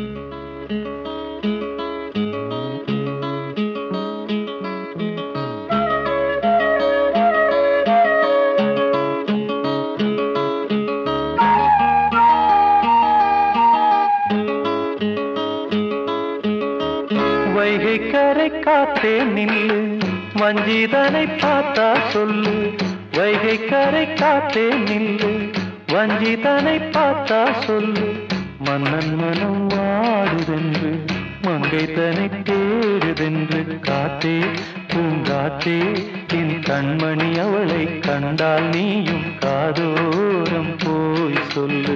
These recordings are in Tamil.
வைகை கரை காத்தே நில்லு வஞ்சிதனை பார்த்தா சொல்லு வைகை கரை காத்தே நில்லு வஞ்சிதனை பார்த்தா சொல்லு மன்னன் மனம் வாடுதென்று மங்கை தனை தேடுதென்று காத்தே பூங்காத்தே என் கண்மணி அவளை கண்டால் நீயும் காதோரம் போய் சொல்லு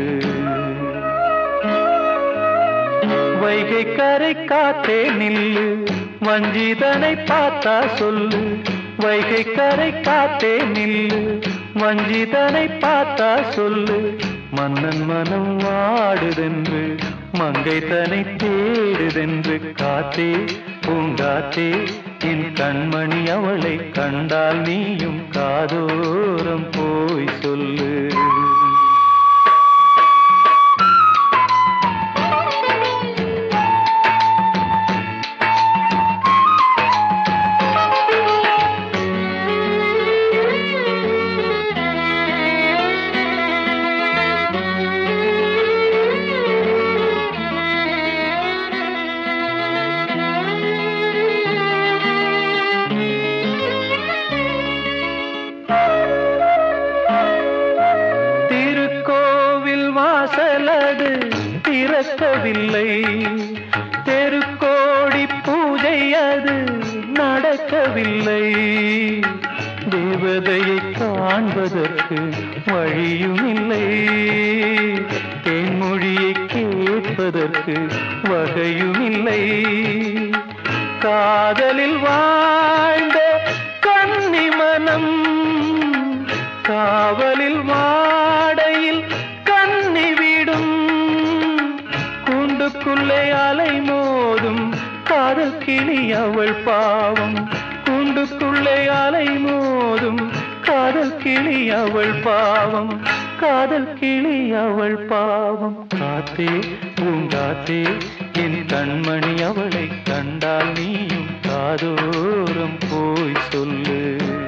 வைகை கரை காத்தே நில்லு வஞ்சிதனை பார்த்தா சொல்லு வைகை கரை காத்தே நில்லு வஞ்சிதனை பார்த்தா சொல்லு மன்னன் மனம் வாடுதென்று மங்கை தனை தேடுதென்று காத்தே பூங்காத்தே என் கண்மணி அவளை கண்டால் நீயும் காதோரம் போய் சொல்லு திருக்கோவில் வாசலது திறக்கவில்லை தெருக்கோடி பூஜை அது நடக்கவில்லை தேவதையை காண்பதற்கு வழியும் இல்லை தேன்மொழியை கேட்பதற்கு வகையும் இல்லை காதலில் வாழ்ந்த கன்னி மனம் காவலில் வாடையில் கண்ணி விடும் கூண்டுக்குள்ளே அலை மோதும் காதல் கிளி அவள் பாவம் கூண்டுக்குள்ளே அலை மோதும் காதல் கிளி அவள் பாவம் காதல் கிளி அவள் பாவம் காத்தே பூங்காத்தே என் கண்மணி அவளை கண்டால் நீயும் காதோரம் போய் சொல்லு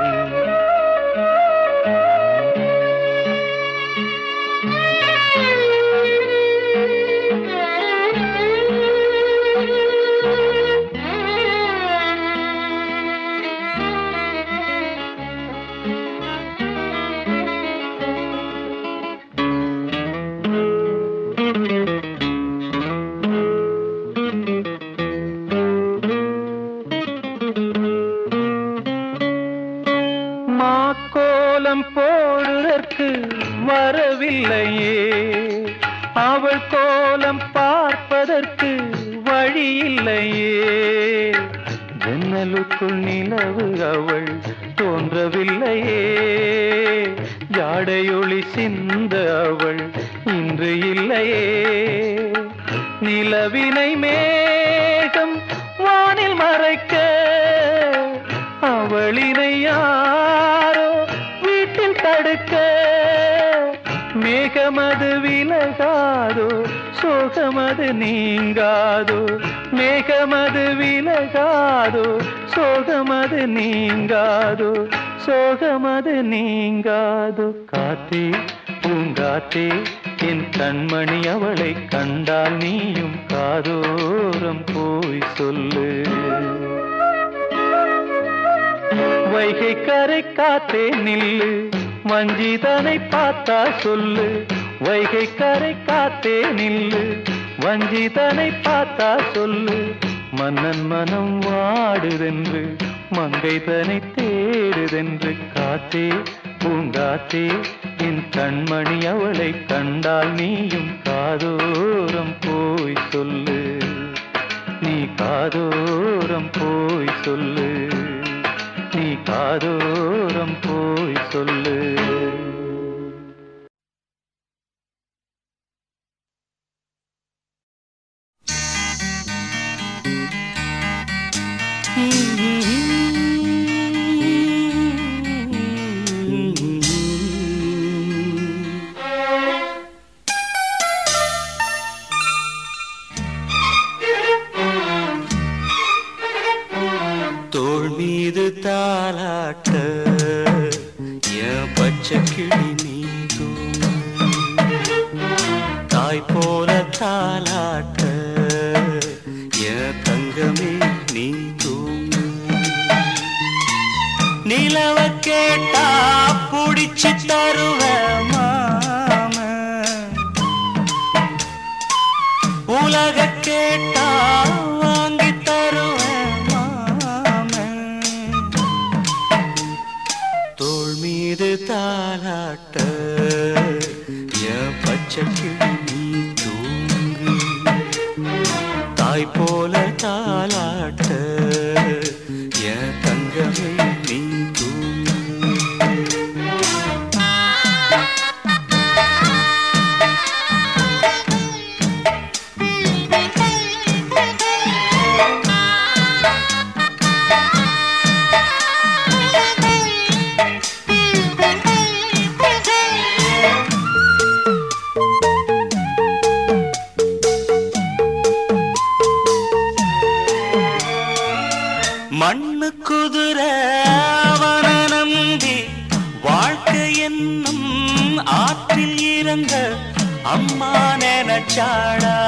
மாக்கோலம் போடுதற்கு வரவில்லையே அவள் கோலம் பார்ப்பதற்கு வழி இல்லையே ஜன்னலுக்குள் நிலவு அவள் தோன்றவில்லையே ஜாடையொளி சிந்த அவள் இன்று இல்லையே நிலவினை மேகம் வானில் மறைக்க அவளினை யாரோ வீட்டில் தடுக்க மேகமது விலகாதோ சோகமது நீங்காதோ மேகமது விலகாதோ சோகமது நீங்காதோ சோகமது நீங்காதோ காத்தே பூங்காத்தே என் கண்மணி அவளை கண்டால் நீயும் காதோரம் போய் சொல்லு வைகை கரை காத்தே நில்லு வஞ்சிதனை பார்த்தா சொல்லு வைகை கரை காத்தே நில்லு வஞ்சிதனை பார்த்தா சொல்லு மன்னன் மனம் வாடுதென்று மங்கை தனை தேடுதென்று காத்தே பூங்காத்தே என் கண்மணி அவளை கண்டால் நீயும் காதோரம் போய் சொல்லு நீ காதோரம் போய் சொல்லு நீ காதோரம் போய் சொல்லு தாய் போல தாலாட்ட என் தங்கமே நீ தூங்கு நிலவ கேட்டா புடிச்சு தருவ மாம உலக கேட்டா வாங்கி தருவேன் மாமன் தோள் மீது தாலாட்ட என் பச்சை கிளி நீ தூங்கு தாய் போல தாலாட்ட என் தங்கமே நீ தூங்கு மண்ணு குதிர அவன நம்பி வாழ்க்கை என்னும் ஆற்றில் இறங்க அம்மா நினைச்சாடா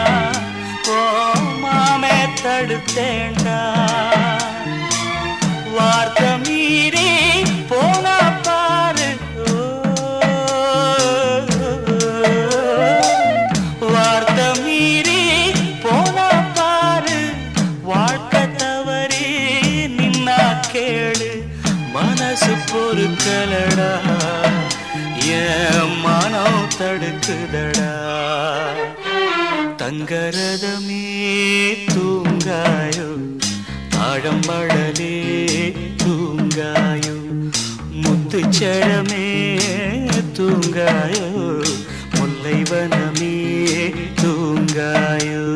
கோமாமே தடுத்தேண்டா வார்த்தை மீறி போனா பாரு வார்த்தை மீறி போனா பாரு வாழ்க்கை தவறி நின்னா கேளு மனசு பொறுக்கலடா என் மனம் தடுக்குதடா தங்கரதமே தூங்காயோ தாழம்படலே தூங்காயோ முத்துச்சரமே தூங்காயோ முல்லைவனமே தூங்காயோ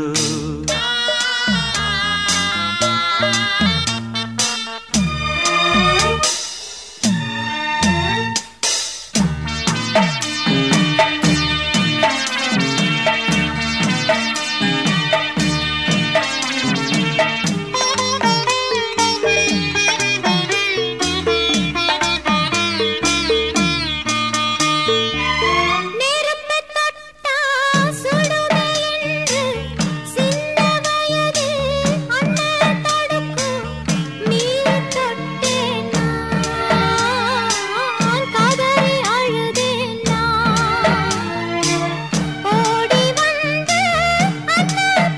நெருப்பு தொட்டா சுடுமே என்று சின்ன வயது அண்ணன் தடுக்கும் நீர் தொட்டேன் நான் கதறி அழுதேன் நான் ஓடி வந்து அண்ணன்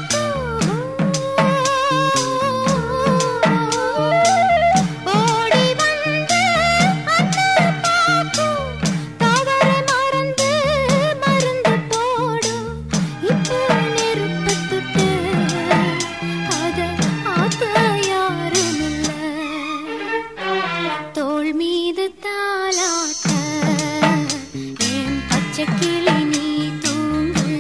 பார்க்கும் ஓடி வந்து அண்ணன் பார்க்கும் தவற மறந்து மருந்து போடும் இப்போ நெருப்பு தொட்டு அத ஆத்த யாரும் இல்ல தோள் மீது தாலாட்ட என் பச்சை கிளி நீ தூங்கு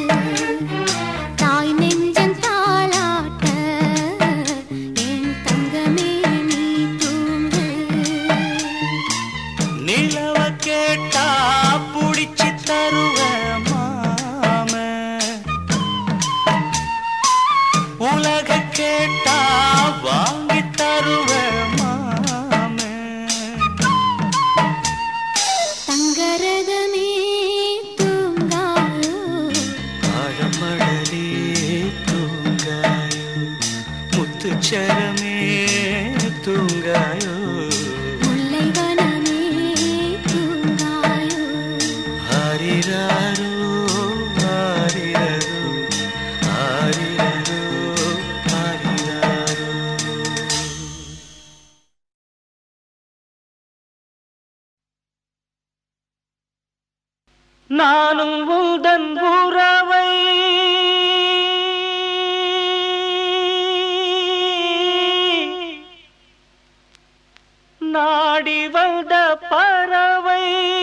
தாய் நெஞ்சம் தாலாட்ட என் தங்கமே நீ தூங்கு நிலவ கேட்டா புடிச்சு தருவேன் மாம உலக கேட்டா வாங்கி தருவேன் மாம தங்கரதமே தூங்காயோ ஆழமடலே தூங்காயோ முத்துச்சரமே தூங்காயோ முல்லை வனமே தூங்காயோ ஆரிராரோ ஆரிரரோ ஆரிரரோ ஆரிராரோ நானும் உந்தன் உறவை நாடி வந்த பறவை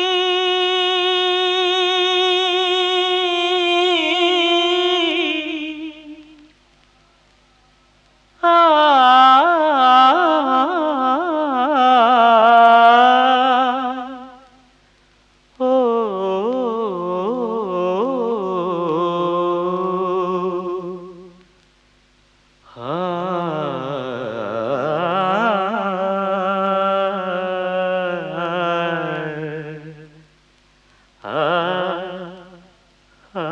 ஆ ஓ ஆ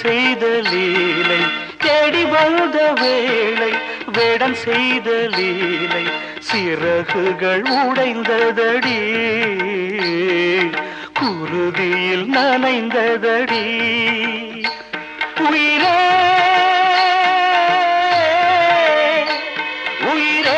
செய்த லீலை தேடி வந்த வேளை வேடம் செய்த லீலை சிறகுகள் உடைந்ததடி குருதியில் நனைந்ததடி உயிரே உயிரே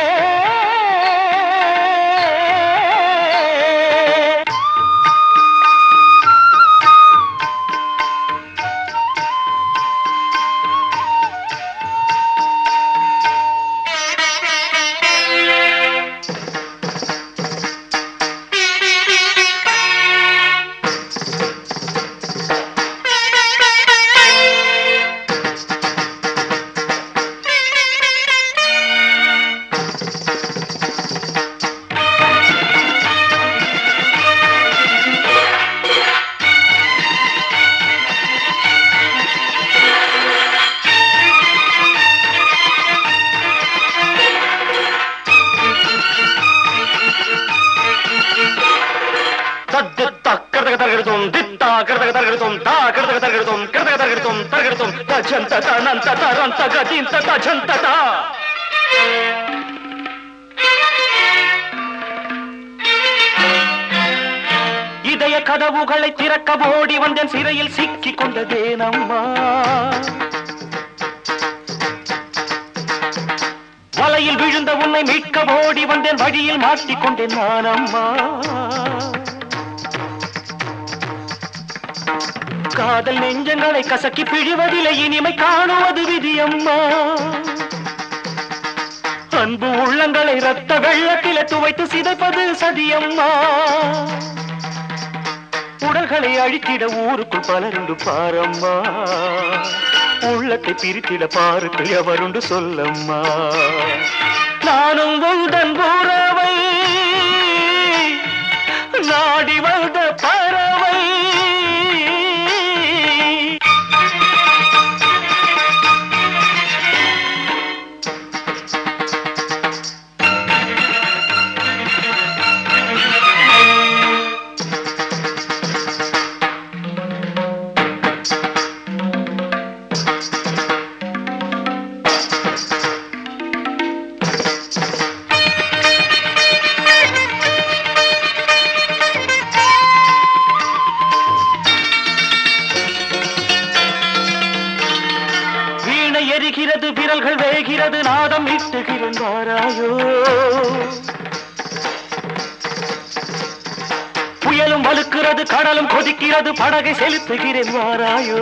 తద్దిత్త కర్తక తరగడుతాం దిత్త కర్తక తరగడుతాం తా కర్తక తరగడుతాం కర్తక తరగడుతాం తరగడుతాం తజంత తనంత తరంత గతింత తజంత తా இதய கதவுகளை திறக்க ஓடி வந்தேன் சிறையில் சிக்கிக் கொண்டதேனம்மா வலையில் விழுந்த உன்னை மீட்க ஓடி வந்தேன் வழியில் மாட்டிக்கொண்டேன் நான் அம்மா காதல் நெஞ்சங்களை கசக்கி பிழிவதில்லை இனிமை காணுவது விதியம்மா அன்பு உள்ளங்களை ரத்த வெள்ளத்தில துவைத்து சிதைப்பது சதியம்மா உடல்களை அழித்திட ஊருக்குள் பலருண்டு பாரம்மா உள்ளத்தை பிரித்திட பாருக்கு எவருண்டு சொல்லம்மா நானும் உந்தன் உறவை நாடி வந்த பறவை வீணை எரிகிறது விரல்கள் வேகிறது நாதம் இட்டுகிறேன் வாராயோ புயலும் வலுக்கிறது கடலும் கொதிக்கிறது படகை செலுத்துகிறேன் வாராயோ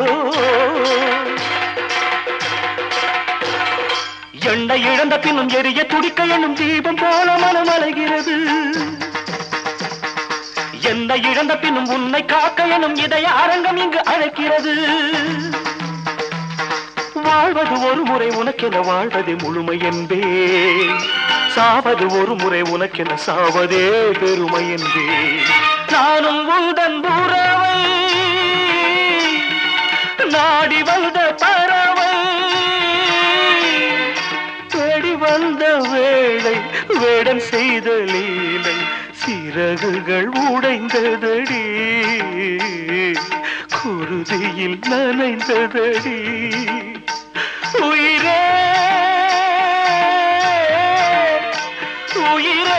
எண்ணெய் இழந்த பின்னும் எரிய துடிக்க எண்ணும் தீபம் போல மனம் அலைகிறது என்னை இழந்த பின்னும் உன்னை காக்க எனும் இதய அரங்கம் இங்கு அழைக்கிறது வாழ்வது ஒரு முறை உனக்கென வாழ்வதே முழுமை என்பே சாவது ஒரு முறை உனக்கென சாவதே பெருமை என்பே நானும் உந்தன் உறவை நாடி வந்த பறவை தேடி வந்த வேளை வேடம் செய்த லீலை சிறகுகள் உடைந்ததடி குருதியில் நனைந்ததடி உயிரே உயிரே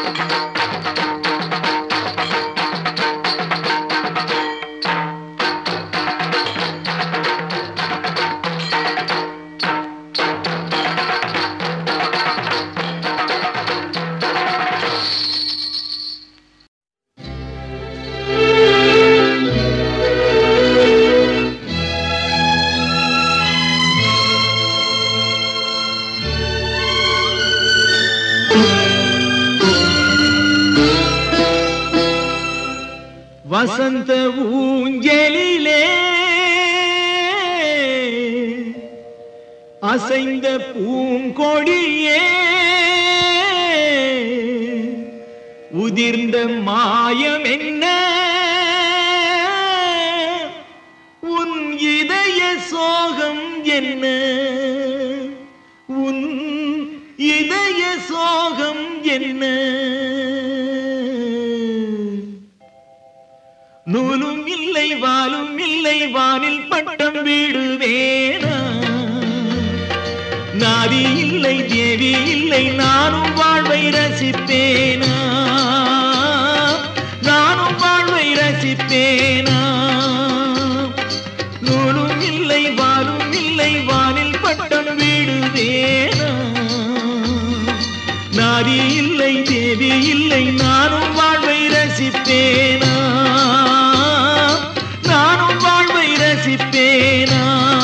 வசந்த ஊஞ்சலிலே அசைந்த பூங்கொடியே உதிர்ந்த மாயம் என்ன உன் இதய சோகம் என்ன உன் இதய சோகம் என்ன நூலும் இல்லை வாலும் இல்லை வானில் பட்டம் வீடுவேனா நாதி இல்லை தேவி இல்லை நானும் வாழ்வை ரசிப்பேனா நானும் வாழ்வை ரசிப்பேனா நூலும் இல்லை வாலும் இல்லை வானில் பட்டம் வீடுவேனா நாதி இல்லை தேவி இல்லை நானும் வாழ்வை ரசிப்பேனா நானும் வாழ்வை ரசிப்பேனா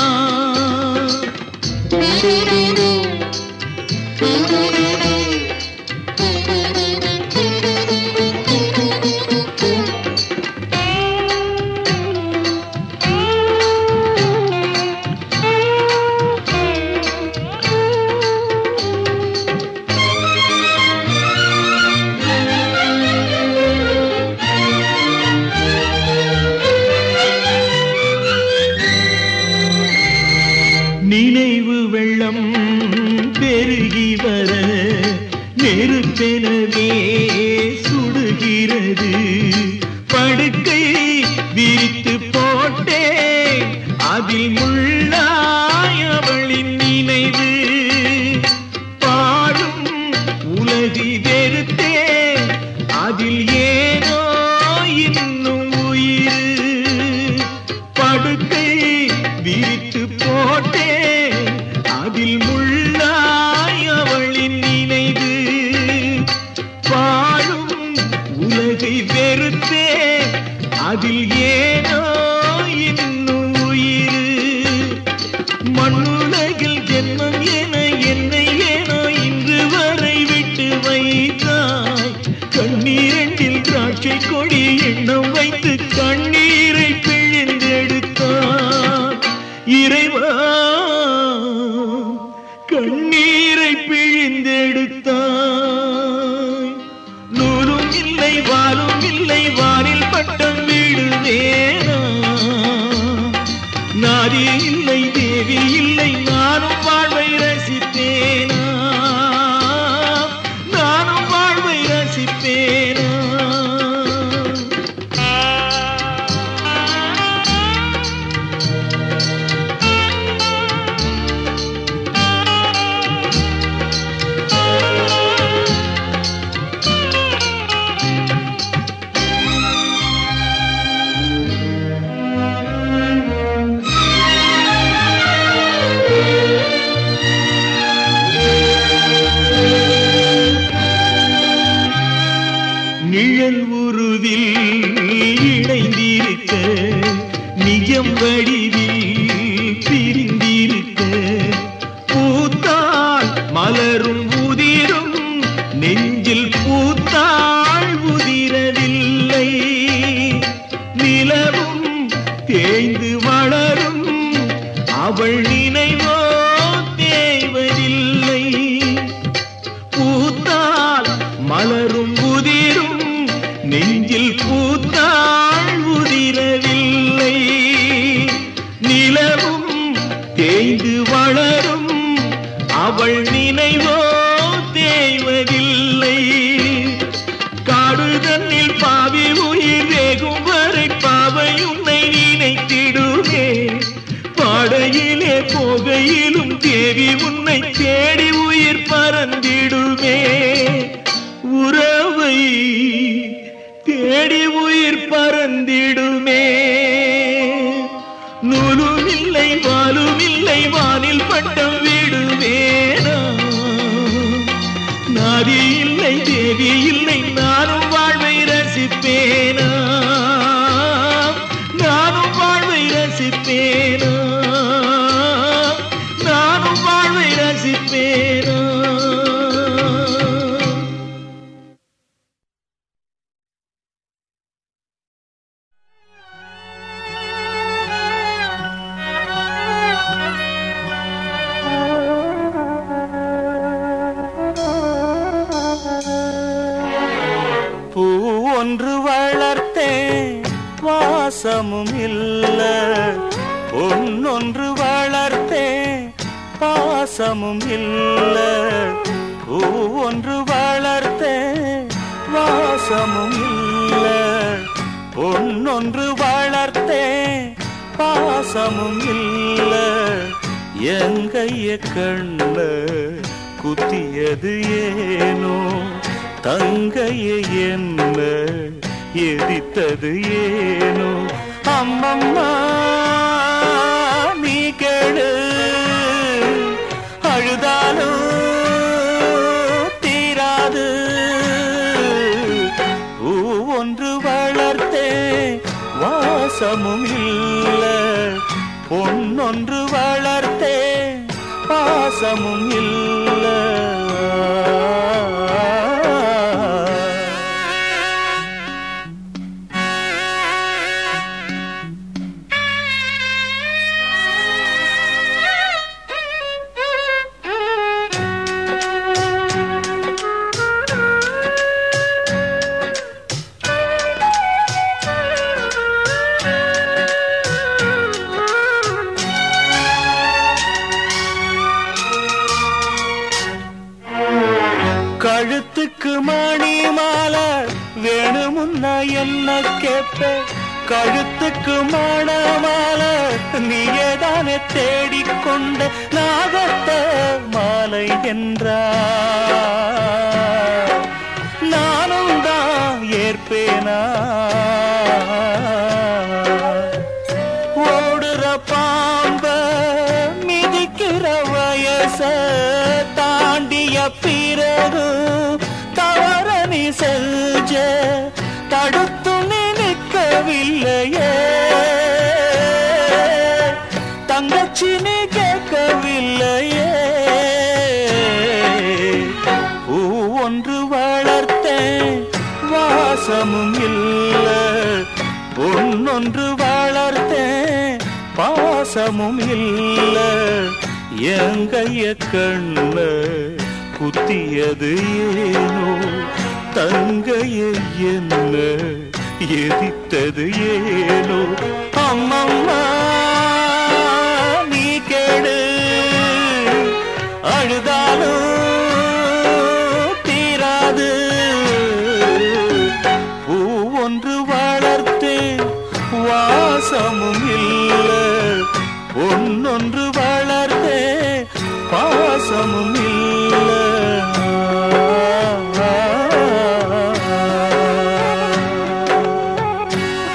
நினைவு வெள்ளம் பெருகி வர நெருப்பெனவே சுடுகிறது படுக்கை விரித்து போட்டேன் அதில் முள்ளாய் அவளின் நினைவு பாடும் உலகி வெறுத்தேன் அதில் ஏனோ இன்னும் உயிர் படுக்கை விரித்து போட்டேன் அதில் முள்ளாய் அவளின் நினைவு வாழும் உலகை வெறுத்தேன் அதில் ஏனோ இன்னும் உயிர் மண்ணுலகில் ஜென்மம் என என்னை ஏனோ இன்று வரை விட்டு வைத்தாய் கண்ணீரண்டில் திராட்சை கொடி எண்ணம் வைத்து கண்ணீரை பிழிந்தெடுத்தாய் இறைவா கண்ணீரை பிழிந்தெடுத்தாய் நூலும் இல்லை வாலும் இல்லை வானில் பட்டம் வீடுவேனா நாதி இல்லை தேவி இல்லை நானும் வாழ்வை ரசிப்பேனா நானும் வாழ்வை ரசிப்பேனா நிழல் உருவில் இணைந்திருக்க நிஜம் வடிவில் பிரிந்திருக்க பூத்தாள் மலரும் உதிரும் நெஞ்சில் பூத்தாள் உதிரவில்லை நிலவும் தேய்ந்து வளரும் அவள் நினைவோ தேய்வதில்லை பூத்தால் மலரும் உதிரும் நெஞ்சில் பூத்தாள் உதிரவில்லை நிலவும் தேய்ந்து வளரும் அவள் நினைவோ தேய்வதில்லை காடு தன்னில் பாவி உயிர் வேகும் வரை பாவை உன்னை நினைத்திடுமே பாடையிலே போகையிலும் தேவி உன்னை தேடி உயிர் பறந்திடுமே உறவு ஒன்று வளர்த்தேன் வாசமும் இல்ல ஒன்னொன்று வளர்த்தேன் பாசமும் இல்ல பூ ஒன்று வளர்த்தேன் வாசமும் இல்ல பொன்னொன்று வளர்த்தேன் பாசமும் இல்ல எங்கைய கண்ண குத்தியது ஏனோ தங்கைய என்ன எதித்தது ஏனோ அம்மம்மா நீ கேளு அழுதாலும் தீராது பூ ஒன்று வளர்த்தே வாசமும் இல்ல பொன்னொன்று வளர்த்தே பாசமும் இல்ல கழுத்துக்கு மணி மாலை வேணுமுன்னா என்ன கேட்ப கழுத்துக்கு மணமாலை நீயேதானே தேடிக்கொண்ட நாகத்த மாலை என்றா நானும் தான் ஏற்பேனா ஓடுற பாம்ப மிதிக்கிற வயச தாண்டிய பிறகு தவற நீ செஞ்ச தடுத்து நீ நிற்கவில்லையே தங்கச்சி நீ கேட்கவில்லையே பூ ஒன்று வளர்த்தேன் வாசமும் இல்ல பொன்னொன்று வளர்த்தேன் பாசமும் இல்ல எங்கைய கண்ண குத்தியது ஏனோ தங்கைய என்ன எதித்தது ஏனோ அம்மம்மா நீ கேடு அழுதாலும் தீராது பூ ஒன்று வளர்த்தேன் வாசமும் இல்ல ஒன்னொன்று வளர்த்தேன் பாசமும் இல்ல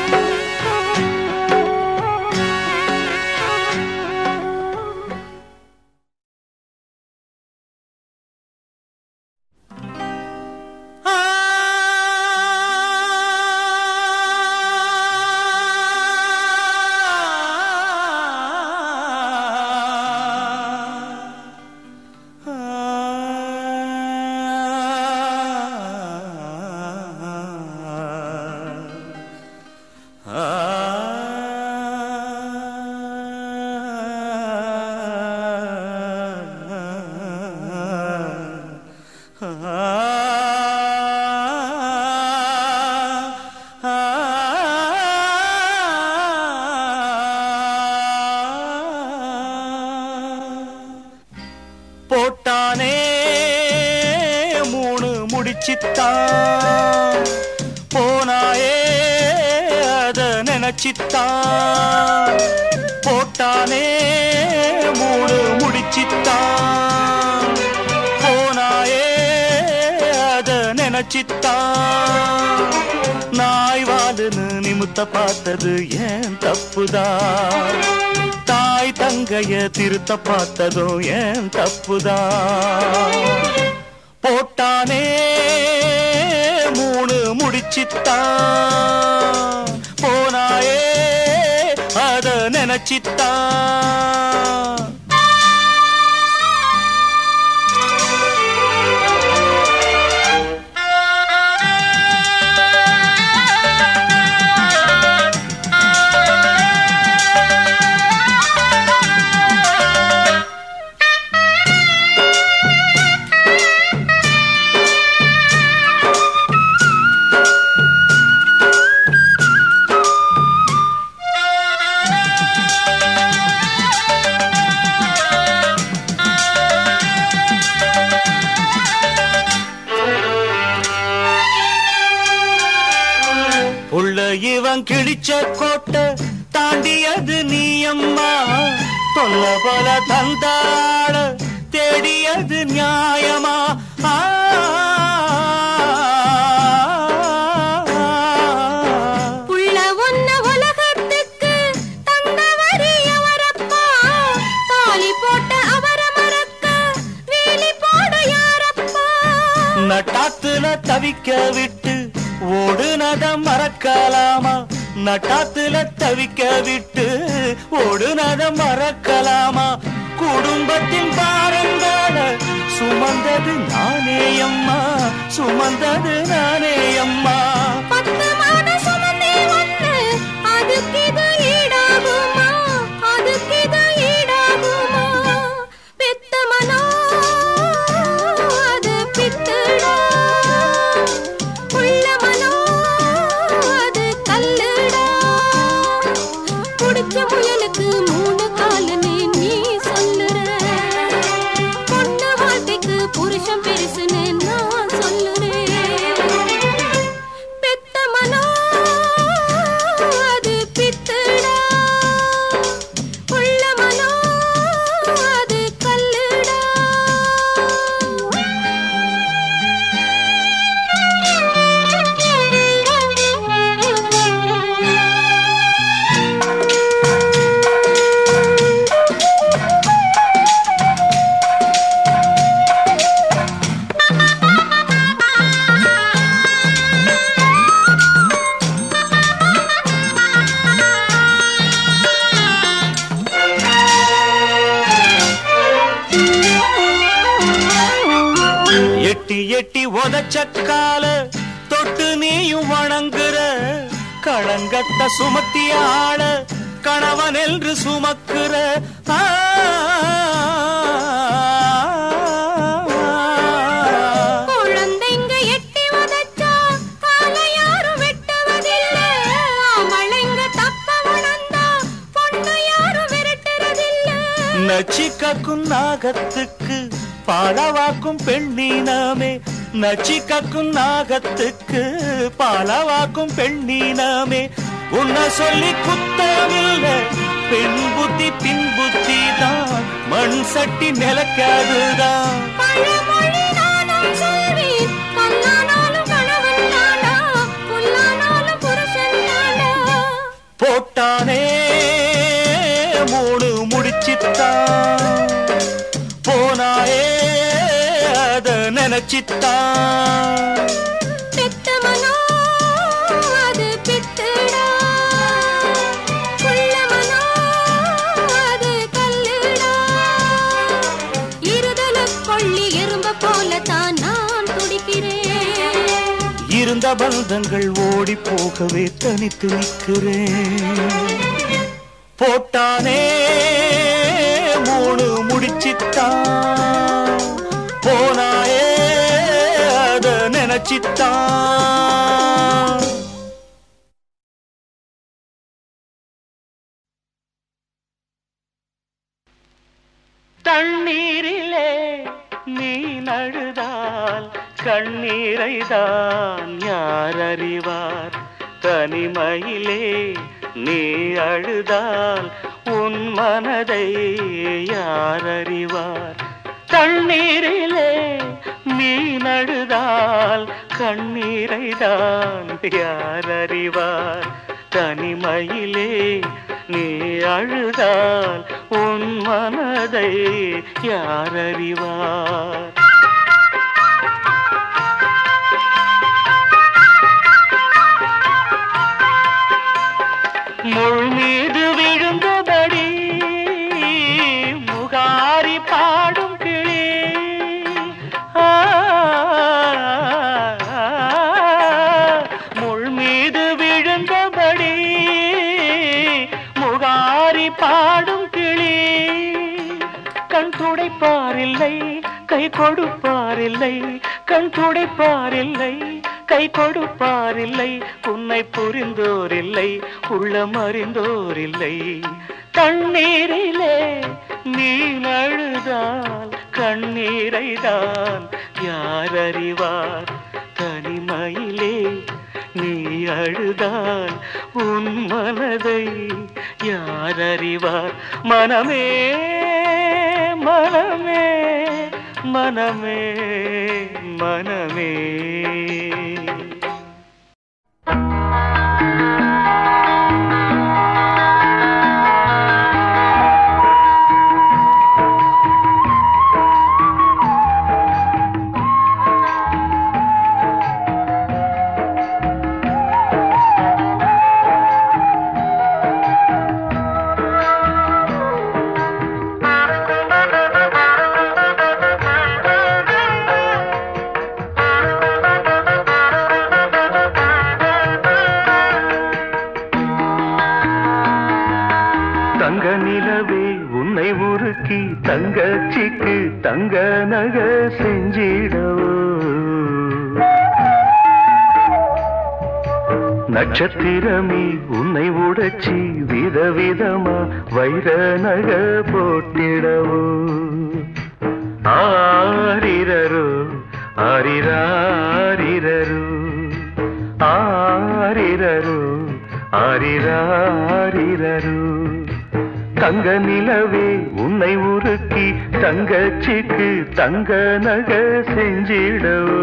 போட்டானே மூணு முடிச்சித்தான் போனாயே அத நினைச்சித்தான் போட்டானே மூணு முடிச்சித்தான் போனாயே அத நினைச்சித்தான் நாய் வாலுன்னு நிமித்த பார்த்தது ஏன் தப்புதான் தாய் தங்கைய திருத்த பார்த்ததும் ஏன் தப்புதான் போட்டானே மூணு முடிச்சித்தான் போனாயே அத நினைச்சித்தான் உள்ள இவன் கிழிச்ச கோட்டை தாண்டியது நீ அம்மா தொல்ல பல தந்தாட தேடியது நியாயமா ஆ புள்ள ஒன்ன உலகத்துக்கு தந்தவரி அவரப்பா தாலி போட்ட அவர மறக்க வேலி போட யாரப்பா நட்டாத்துல தவிக்க விட்டு ஓடுனத மறக்கலாமா நட்டாத்துல தவிக்க விட்டு ஓடுனத மறக்கலாமா குடும்பத்தின் பாரங்கால சுமந்தது நானே அம்மா சுமந்தது நானே அம்மா பத்து மான சுமந்தே ஒண்ணு அதுக்கு இது ஈடாகுமா அதுக்கு இது ஈடாகுமா பெத்த மனோ அது பித்துடா உள்ள மனோ அது கல்லுடா புடிச்ச முயலுக்கு மூணு காலுன்னு நீ சொல்லுற பொண்ணு வாழ்க்கைக்கு புருஷன் பெருசுன்னு நான் சொல்லுறேன் பெத்த மனோ அது பித்துடா உள்ள மனோ அது கல்லுடா எட்டி எட்டி உதச்சக்கால தொட்டு நீயும் வணங்குற களங்கத்த சுமத்திய ஆள கணவன் என்று சுமக்குற ஆ. குழந்தைங்க எட்டி உதைச்சா காலை யாரும் வெட்டுவதில்ல ஆம்பளைங்க தப்ப உணர்ந்தா பொண்ணு யாரும் விரட்டுறதில்ல நச்சிக்கக்கும் நாகத்துக்கு பாலவாக்கும் பெண்ணீனமே நச்சிக்கக்கும் நாகத்துக்கு பாலவாக்கும் பெண்ணீனமே உன்னை சொல்லி குத்தமில்ல பெண் புத்தி பின் புத்தி தான் மண் சட்டி நிலக்காதுதான் பழமொழி நானும் சொல்வேன் கல்லானாலும் கணவன் தானா புல்லானாலும் புருஷன் தானா போட்டானே மூணு முடிச்சித்தான் போனாயே அத நினைச்சித்தான் பெத்த மனோ அது பித்துடா புள்ள மனோ அது கல்லுடா இருதல கொள்ளி எறும்ப போல தான் நான் துடிக்கிறேன் இருந்த பந்தங்கள் ஓடி போகவே தனித்து நிற்கிறேன் போட்டானே மூணு முடிச்சித்தான் போனாயே அத நினைச்சித்தான் தண்ணீரிலே நீ நழுதால் கண்ணீரை தான் யார் அறிவார் தனிமையிலே நீ அழுதால் உன் மனதை யார் அறிவார் தண்ணீரிலே நீ நழுதால் கண்ணீரை தான் யார் அறிவார் தனிமையிலே நீ அழுதால் உன் மனதை யார் அறிவார் முள் மீது விழுந்தபடி முகாரி பாடும் கிளி ஆ, முள் மீது விழுந்தபடி முகாரி பாடும் கிளி கண் துடைப்பாரில்லை கை கொடுப்பாரில்லை கண் துடைப்பாரில்லை கை கொடுப்பாரில்லை உன்னை புரிந்தோரில்லை உள்ளம் அறிந்தோரில்லை தண்ணீரிலே நீ அழுதால் கண்ணீரை தான் யார் அறிவார் தனிமையிலே நீ அழுதால் உன் மனதை யார் அறிவார் மனமே மனமே மனமே மனமே தங்க நிலவே உன்னை உருக்கி தங்கச்சிக்கு தங்க நக செஞ்சிடவோ நட்சத்திரமே உன்னை உடைச்சி விதவிதமா வைர நக போட்டிடவோ ஆரிரரு ஆரிராரிரரு ஆரிரரு ஆரிராரிரரு தங்க நிலவே உன்னை உருக்கி தங்கச்சிக்கு தங்க நக செஞ்சிடவோ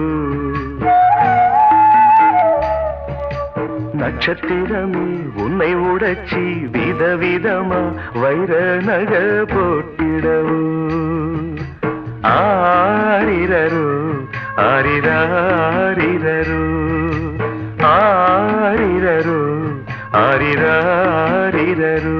நட்சத்திரமே உன்னை உடைச்சி விதவிதமா வைர நக போட்டிடவோ ஆரிரரு ஆரிராரிரரு ஆரிரரு ஆரிராரிரரு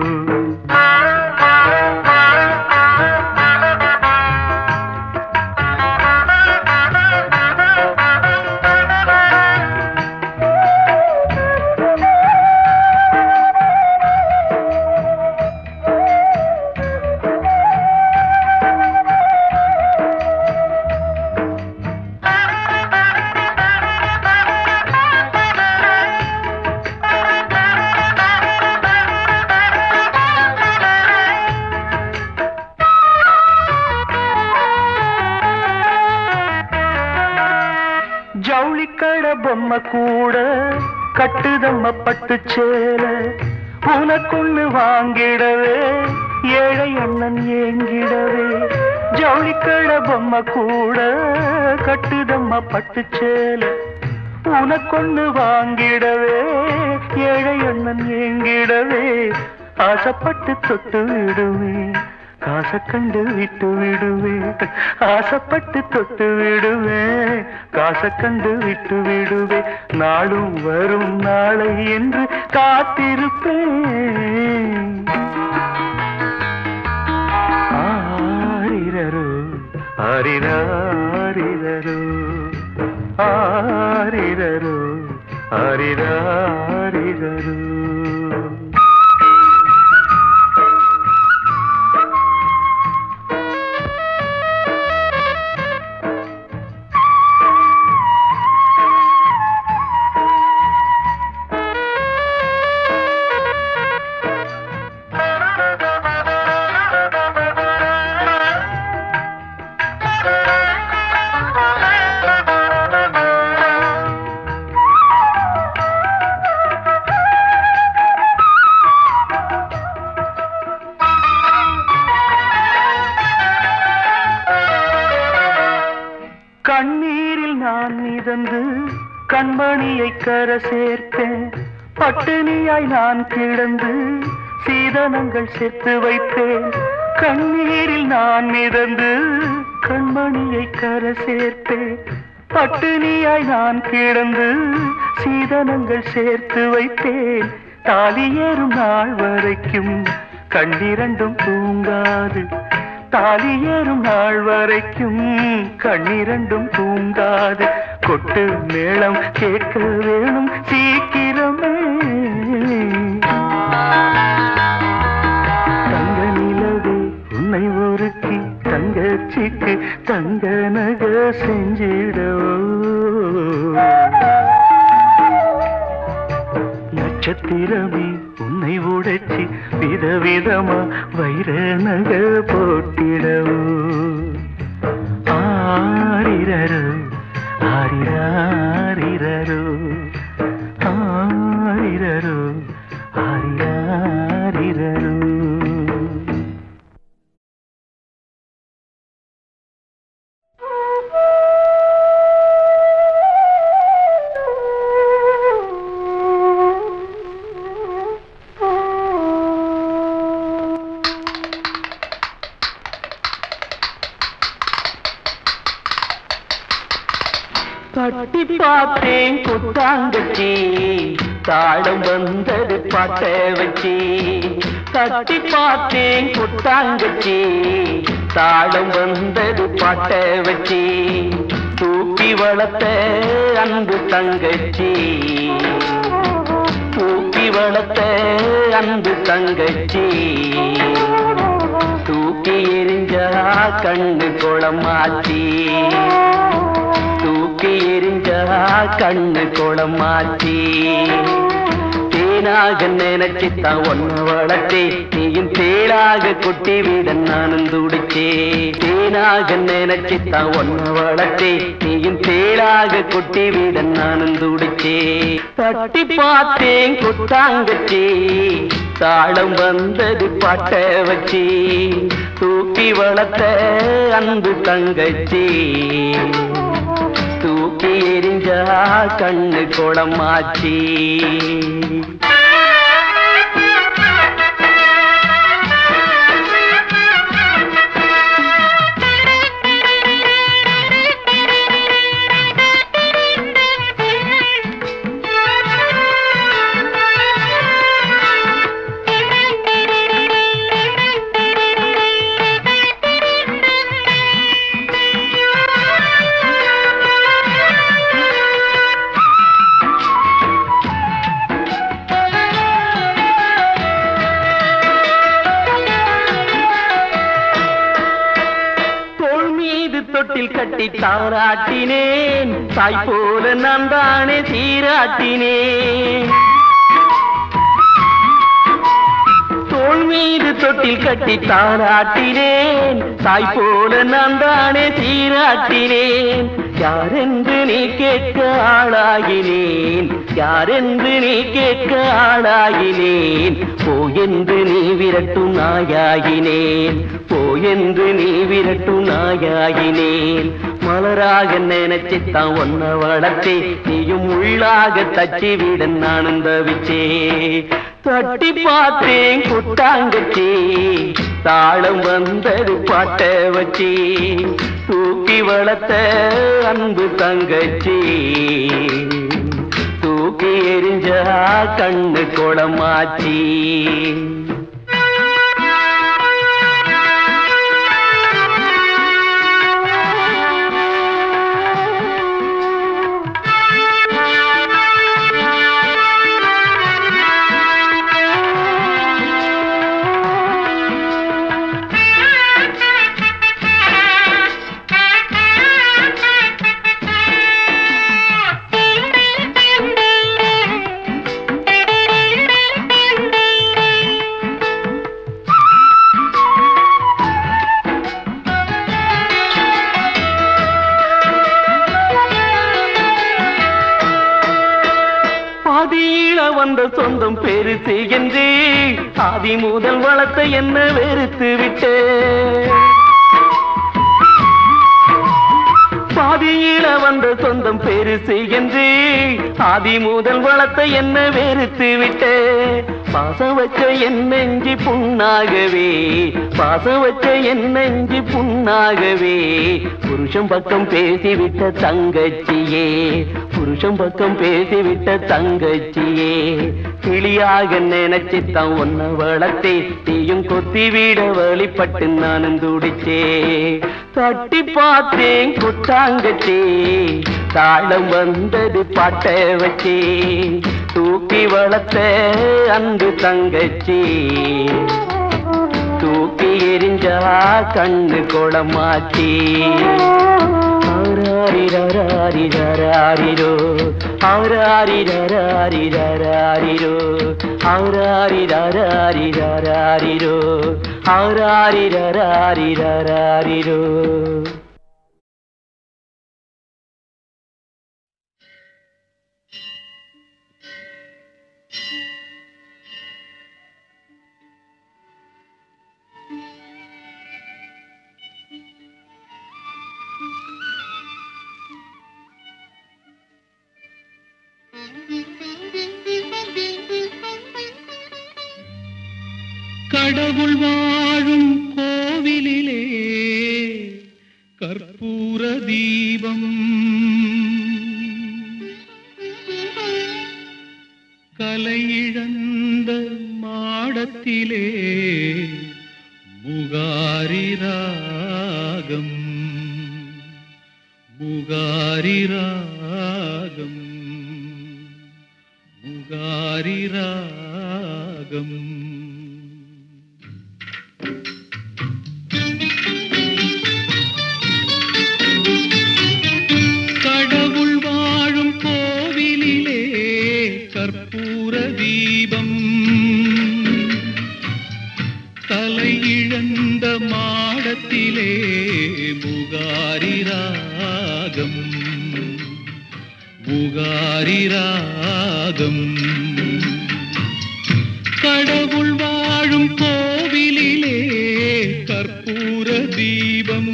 ஜவுளிக்கட பொம்மை கூட கட்டுதம்ம பட்டு சேல உனக்குன்னு வாங்கிடவே ஏழை அண்ணன் ஏங்கிடவே ஜவுளிக்கட பொம்மை கூட கட்டுதம்ம பட்டு சேல உனக்கொன்னு வாங்கிடவே ஏழை அண்ணன் ஏங்கிடவே ஆசைப்பட்டு தொட்டு விடுவேன் காசை கண்டு விட்டு விடுவேன் ஆசைப்பட்டு தொட்டு விடுவேன் காசை கண்டு விட்டு விடுவேன் நாளும் வரும் நாளை என்று காத்திருப்பேன் ஆரிரரு ஆரிராரிரரு ஆரிரரு ஆரிராரிரரு கண்ணீரில் நான் மிதந்து கண்மணியை கர சேர்ப்பேன் பட்டினியாய் நான் கிடந்து சீதனங்கள் சேர்த்து வைப்பேன் கண்ணீரில் நான் மிதந்து கண்மணியை கர சேர்ப்பேன் பட்டினியாய் நான் கிடந்து சீதனங்கள் சேர்த்து வைப்பேன் தாலி ஏறும் நாள் வரைக்கும் கண்ணிரண்டும் தூங்காது தாலி ஏறும் நாள் வரைக்கும் கண்ணிரண்டும் தூங்காது கொட்டு மேளம் கேட்க வேணும் சீக்கிரமே தங்க நிலவே உன்னை ஒருக்கி தங்கச்சிக்கு தங்க நக செஞ்சிடவோ நட்சத்திரமே உன்னை உடைச்சி விதவிதமா வைர நக போட்டிடவோ ஆரிரரு ஆரிராரிரரு பார்த்தேன் கொட்டாங்கச்சி தாளம் வந்தது பாட்ட வச்சி தட்டி பார்த்தேன் கொட்டாங்கச்சி தாளம் வந்தது பாட்ட வச்சி தூக்கி வளர்த்த அன்பு தங்கச்சி தூக்கி வளர்த்த அன்பு தங்கச்சி தூக்கி எரிஞ்சா கண்ணு குளமாச்சி தூக்கி எரிஞ்சா கண்ணு குளமாச்சி தேனாக நினைச்சுத்தான் ஒன்ன வளர்த்தே நீயும் தேளாக கொட்டி விட நானும் துடிச்சே தேனாக நினைச்சுத்தான் ஒன்ன வளர்த்தே நீயும் தேளாக கொட்டி விட நானும் துடிச்சே தட்டி பார்த்தேன் கொட்டாங்கச்சி தாளம் வந்தது பாட்ட வச்சி தூக்கி வளர்த்த அன்பு தங்கச்சி தூக்கி எரிஞ்சா கண்ணு குளமாச்சி தோள் மீது தொட்டில் கட்டி தாராட்டினேன் தாய் போல நான் தானே சீராட்டினேன் தோள் மீது தொட்டில் கட்டி தாராட்டினேன் தாய் போல நான் தானே சீராட்டினேன் யாரென்று நீ கேட்க ஆளாகினேன் யாரென்று நீ கேட்க ஆளாகினேன் போயென்று நீ விரட்டும் நாயாகினேன் போயென்று நீ விரட்டும் நாயாகினேன் மலராக நினைச்சுத்தான் ஒன்ன வளர்த்தே நீயும் உள்ளாக தச்சி விட நானும் தவிச்சே தட்டி பார்த்தேன் குட்டாங்கச்சி தாளம் வந்தது பாட்ட வச்சி தூக்கி வளர்த்த அன்பு தங்கச்சி தூக்கி எரிஞ்சா கண்ணு குளமாச்சி பாதியில வந்த சொந்தம் பெருசு என்று ஆதி முதல் வளர்த்த என்ன வெறுத்து விட்டு பாதியில வந்த சொந்தம் பெருசு என்று ஆதி முதல் வளர்த்த என்ன வெறுத்து விட்டு பாசம் வச்ச என் நெஞ்சி புண்ணாகவே பாசம் வச்ச என் நெஞ்சி புண்ணாகவே புருஷன் பக்கம் பேசிவிட்ட தங்கச்சியே புருஷன் பக்கம் பேசிவிட்ட தங்கச்சியே கிளியாக நினைச்சுத்தான் ஒன்ன வளர்த்தே நீயும் கொத்தி விட வழிபட்டு நானும் துடிச்சே தட்டி பார்த்தேன் குட்டாங்கச்சி தாளம் வந்தது பாட்ட வச்சே தூக்கி வளர்த்த அன்பு தங்கச்சி தூக்கி எரிஞ்சா கண்ணு குளமாச்சி ஆராரிரராரிரராரிரோ ஆராரிரராரிரராரிரோ ஆராரிரராரிரராரிரோ ஆராரிரராரிரராரிரோ கடவுள் வாழும் கோவிலிலே கற்பூர தீபம் கலை இழந்த மாடத்திலே முகாரி ராகம் முகாரி ராகம் முகாரி ராகம் கடவுள் வாழும் கோவிலிலே கற்பூர தீபம் தலை இழந்த மாடத்திலே முகாரி ராகம் முகாரி ராகம் கடவுள் வாழும் கோவிலிலே கற்பூர தீபம்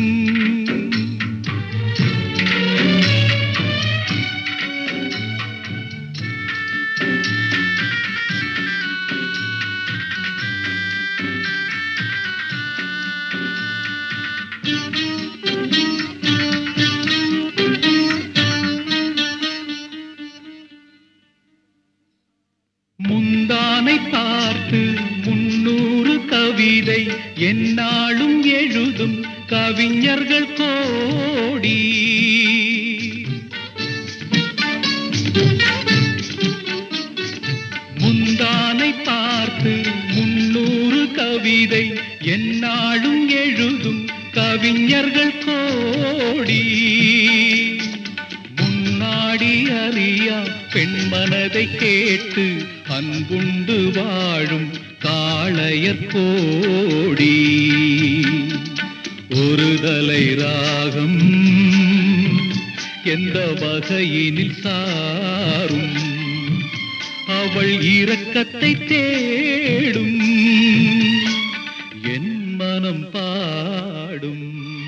முந்தானை பார்த்து முன்னூறு கவிதை எந்நாளும் எழுதும் கவிஞர்கள் கோடி முந்தானை பார்த்து முன்னூறு கவிதை எந்நாளும் எழுதும் கவிஞர்கள் கோடி முன்னாடி அறியா பெண் மனதை கேட்டு அன்புண்டு வாழும் காளையர் கோடி ஒரு தலை ராகம் எந்த வகையினில் சாரும் அவள் இரக்கத்தை தேடும் என் மனம் பாடும்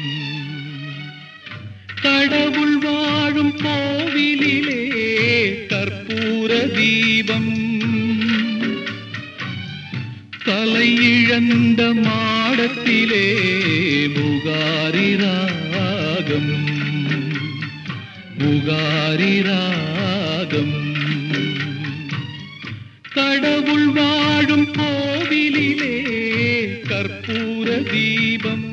கடவுள் வாழும் கோவிலிலே கற்பூர தீபம் கலை இழந்த மாடத்திலே முகாரி ராகம் முகாரி ராகம் கடவுள் வாழும் கோவிலிலே கற்பூர தீபம்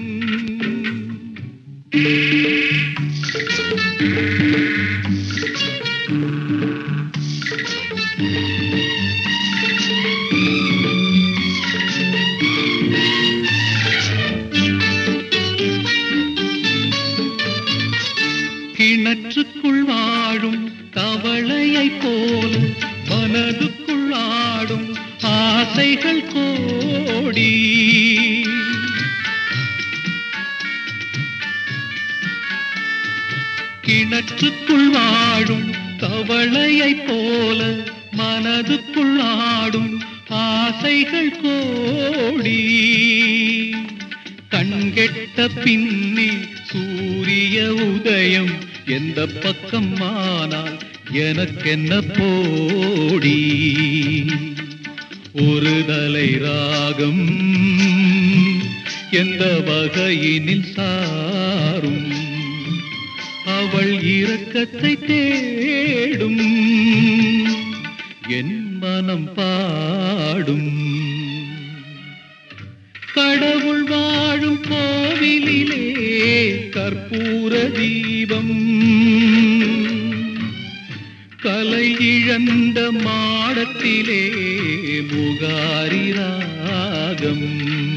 கிணற்றுக்குள் வாழும் தவளையைப் போல மனதுக்குள் ஆடும் ஆசைகள் கோடி கிணற்றுக்குள் வாழும் தவளையைப் போல மனதுக்குள் ஆடும் ஆசைகள் கோடி கண்கெட்ட பின்னே சூரிய உதயம் எந்த பக்கம் ஆனால் எனக்கென்ன போடி ஒரு தலை ராகம் எந்த வகையினில் சாரும் அவள் இரக்கத்தை தேடும் என் மனம் பாடும் கடவுள் வாழும் கோவிலிலே கற்பூர தீபம் கலை இழந்த மாடத்திலே முகாரி ராகம்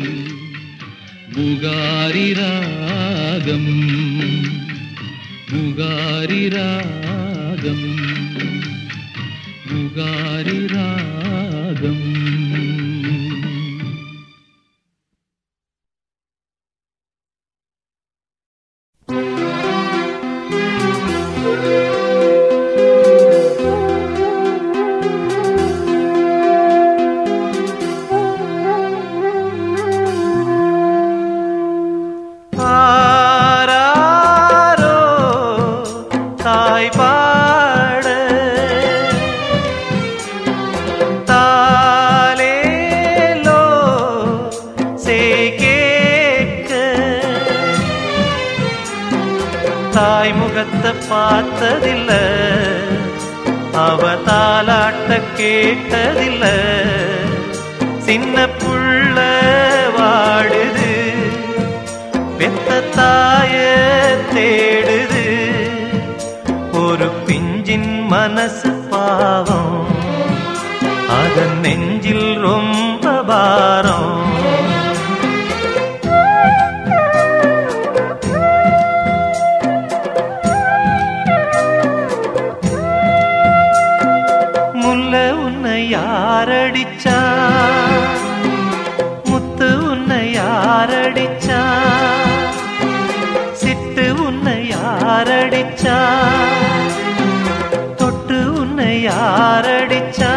முகாரி ராகம் முகாரி ராகம் முகாரி ராகம் ஆராரோ தாய் பாட தாலேலோ சே கேட்க தாய் முகத்தை பார்த்ததில்ல அவ தாலாட்ட கேட்டதில்ல சின்ன புள்ள வாடுது பெத்த தாய தேடுது ஒரு பிஞ்சின் மனசு பாவம் அதன் நெஞ்சில் ரொம்ப பாரம் முல்ல உன்னை யாரடிச்சா முத்து உன்னை யாரடிச்சா சிட்டு உன்னை யாரடிச்சா தொட்டு உன்னை யாரடிச்சா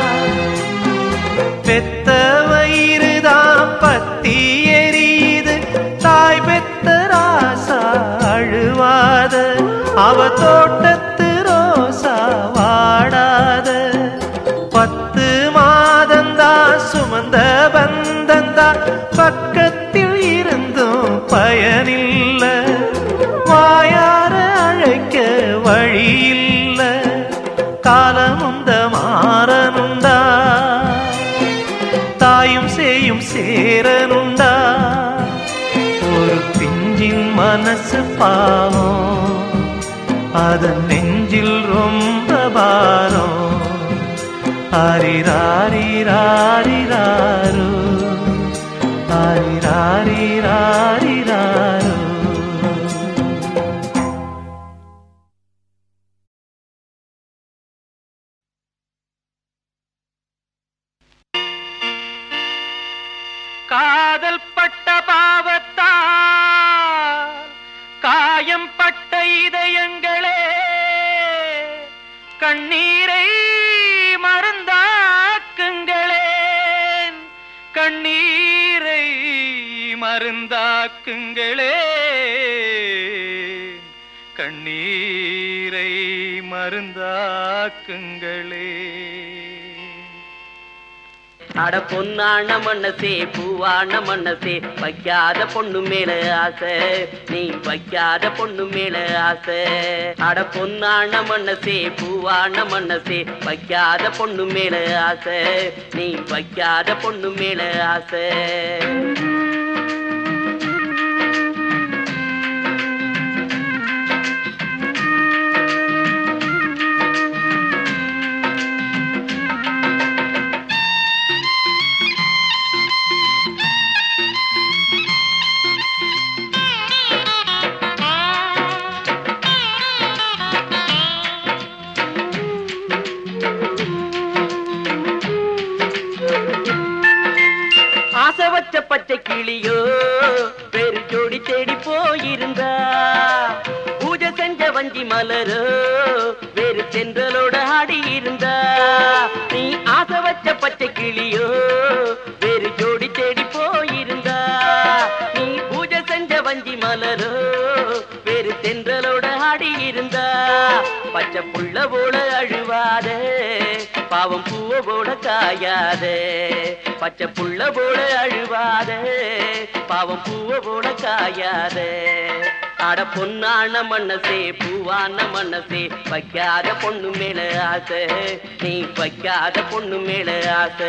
பெத்த வயிறுதான் பத்தி எரியுது தாய் பெத்த ராசா அழுவாத அவ தோட்டத்து ரோசா வாடாத பத்து மாதந்தா சுமந்த பந்தந்தா பக்கத்தில் இருந்தும் பயனில்ல வாயார அழைக்க வழியில்ல காலமுந்த மாறனுண்டா தாயும் சேயும் சேரனுண்டா ஒரு பிஞ்சின் மனசு பாவம் அதன் நெஞ்சில் ரொம்ப பாரம் ஆரிராரிராரிராரோ ஆரிராரிராரிராரோ காதல் பட்ட பாவத்தால் காயம் பட்ட இதயங்களே கண்ணீரை மருந்தாக்குங்களேன் கண்ணீரை மருந்தாக்குங்களே கண்ணீரை மருந்தாக்குங்களே அட பொன்னான மனசே பூவான மனசே வைக்காத பொண்ணு மேல ஆசை நீ வைக்காத பொண்ணு மேல ஆசை அட பொன்னான மனசே பூவான மனசே வைக்காத பொண்ணு மேல ஆசை நீ வைக்காத பொண்ணு மேல ஆசை ஆசை வச்ச பச்சை கிளியோ பெரு ஜோடி தேடி போயிருந்தா பூஜை செஞ்ச வஞ்சி மலரோ வேறு சென்றலோட ஆடி இருந்தா நீ ஆசை வச்ச பச்சை கிளியோ வேறு ஜோடி தேடி போயிருந்தா நீ பூஜை செஞ்ச வஞ்சி மலரோ வேறு தென்றலோட ஆடி இருந்தா பச்சை புள்ள போல அழுவாதே பாவம் பூவ போல காயாதே பச்சை புள்ள போல அழுவாதே பாவம் பூவ போல காயாதே அட பொன்னான மனசே பூவான மனசே வைக்காத பொண்ணு மேல ஆசை நீ வைக்காத பொண்ணு மேல ஆசை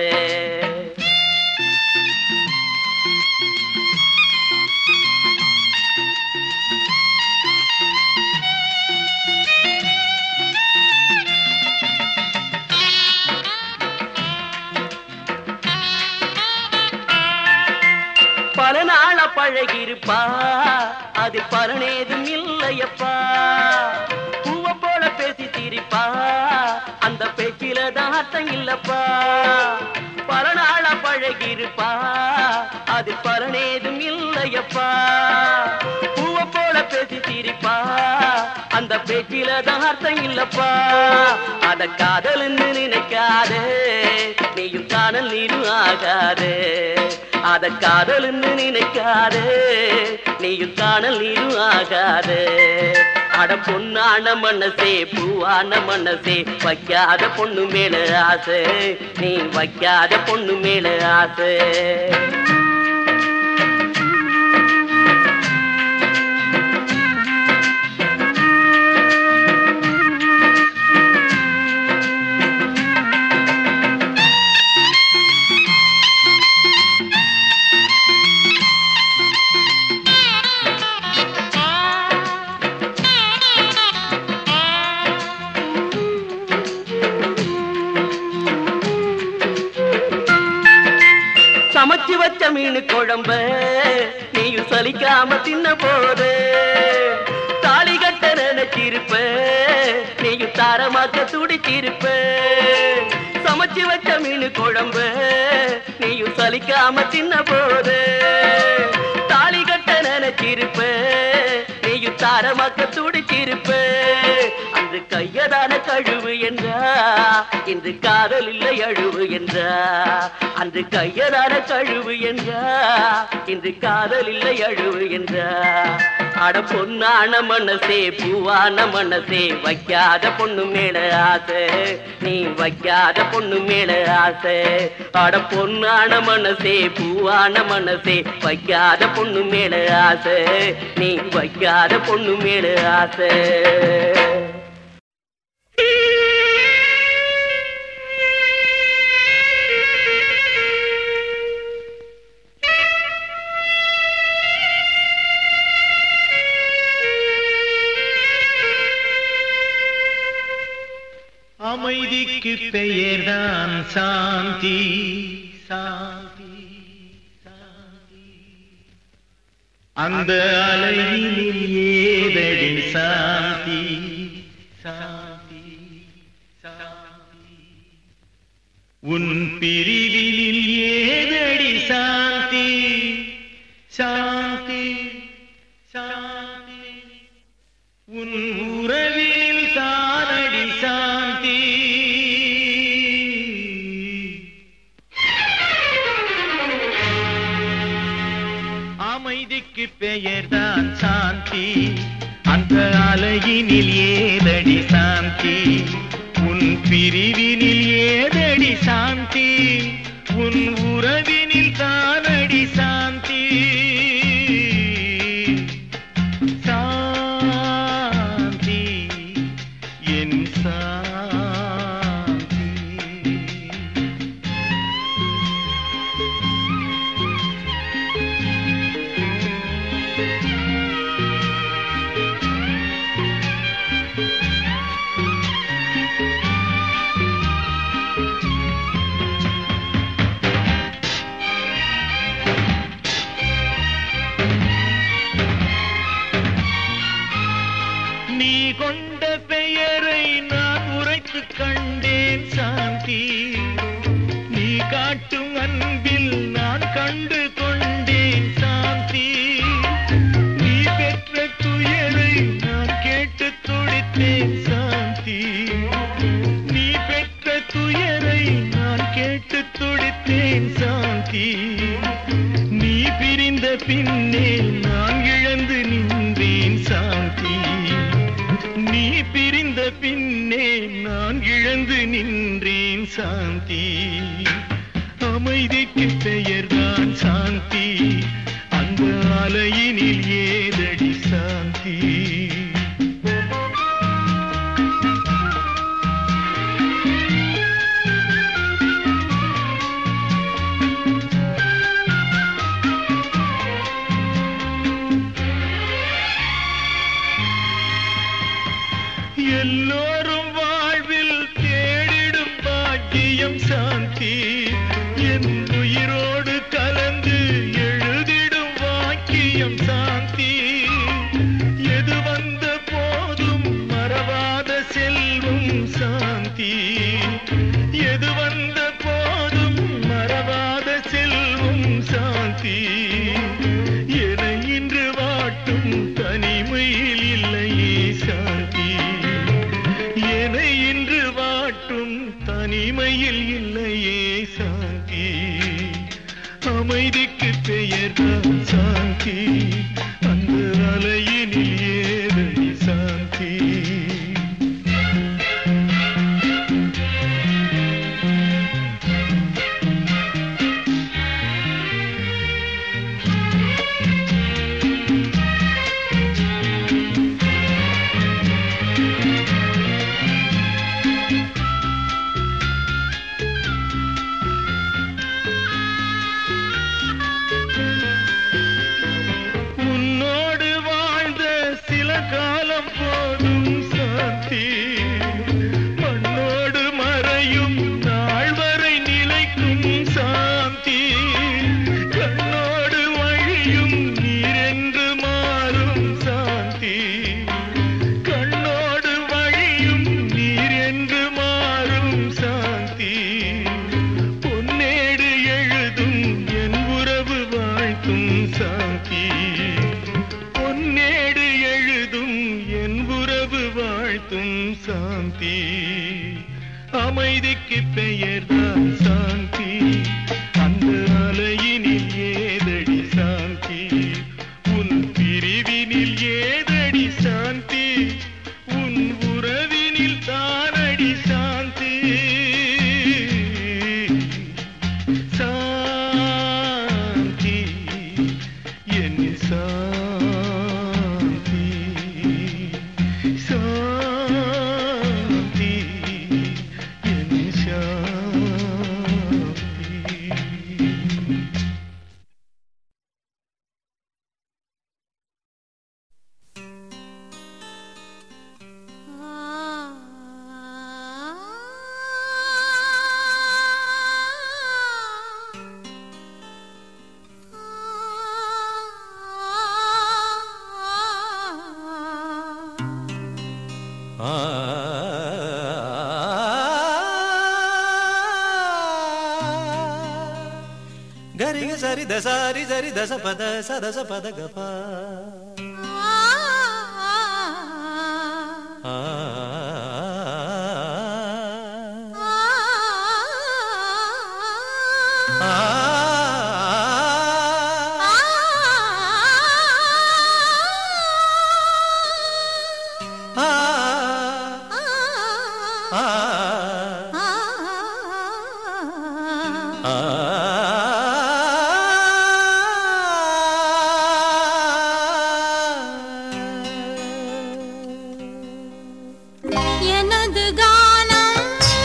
பல நாள பழகிருப்பா அது பலனேதும் இல்லையப்பா பூவ போல பேசி சிரிப்பா அந்த பேச்சில தாத்தம் இல்லப்பா பல நாள பழகிருப்பா அது பலனேதும் இல்லையப்பா பூவ போல பேசி சிரிப்பா அந்த பேச்சில தார்த்தம் இல்லப்பா அத காதல்னு நினைக்காதே நீயும் காணல் நீரும் ஆகாதே அத காதல்னு நினைக்காதே நீயும் காணல் நீரும் ஆகாதே அட பொன்னான மனசே பூவான மனசே வைக்காத பொண்ணு மேல ஆசை நீ வைக்காத பொண்ணு மேல ஆசை சமைச்சு வச்ச மீன் குழம்ப நீயும் சலிக்காம தின்ன போது தாலி கட்ட நினைச்சிருப்ப நீயும் தாரமாக்க துடிச்சிருப்ப சமைச்சு வச்ச மீன் குழம்ப நீயும் சலிக்காம தின்ன போது தாலி கட்ட நினைச்சிருப்ப நீயும் தாரமாக்க துடிச்சிருப்ப அன்று கையதான கழுவு என்றா இன்று காதல் இல்லை அழுவு என்றா அன்று கையதான கழுவு என்றா இன்று காதல் இல்லை அழுவு என்றா அட பொன்னான மனசே பூவான மனசே வைக்காத பொண்ணு மேல ஆசை நீ வைக்காத பொண்ணு மேல ஆசை அட பொன்னான மனசே பூவான மனசே வைக்காத பொண்ணு மேல ஆசை நீ வைக்காத பொண்ணு மேல ஆசை அமைதிக்கு பெயர்தான் சாந்தி சாந்தி சாந்தி அந்த அலையினில் ஏதடி சாந்தி சாந்தி சாந்தி உன் பிரிவினில் ஏதடி சாந்தி சாந்தி சாந்தி உன் உறவினில் தானடி சாந்தி அமைதிக்கு பெயர்தான் சாந்தி அந்த அலையினில் ஏதடி சாந்தி உன் பிரிவினில் ஏதடி சாந்தி உன் உறவினில் தானடி சாந்தி சாந்தி என் சாந்தி நீ கொண்ட பெயரை நான் உரைத்து கண்டேன் சாந்தி நீ காட்டும் அன்பில் நான் கண்டு கொண்டேன் சாந்தி நீ பெற்ற துயரை நான் கேட்டு துடித்தேன் சாந்தி நீ பெற்ற துயரை நான் கேட்டு துடித்தேன் சாந்தி நீ பிரிந்த பின்னே நான் இழந்து நின்றேன் சாந்தி நீ பிரிந்த பின்னே நான் இழந்து நின்றேன் சாந்தி அமைதிக்கு பெயர்தான் சாந்தி அந்த அலையினில் ஏதடி சாந்தி எல்லோரும் வாழ்வில் தேடிடும் பாக்கியம் சாந்தி என் உயிரோடு கலந்து எழுதிடும் வாக்கியம் சாந்தி எது வந்த போதும் மறவாத செல்வம் சாந்தி எது வந்த போதும் மறவாத செல்வம் சாந்தி என இன்று வாட்டும் தனிமையில் இல்லையே சாந்தி என இன்று வாட்டும் தனிமையில் இல்லையே சாந்தி அமைதிக்கு பெயர்தான் சாந்தி அந்த அலையினில் ஏதடி சாந்தி உன்னோடு வாழ் அமைதிக்கு பெயர்தான் சாந்தி அந்த அலையினில் ஏதடி சாந்தி உன் பிரிவினில் ஏதடி சாந்தி உன் உறவினில் தானடி சாந்தி சாந்தி என் சாந்தி சாந்தி என் சாந்தி గరిగ సరి దసారి సరి దశ పద సదస పద గప எனது கானம்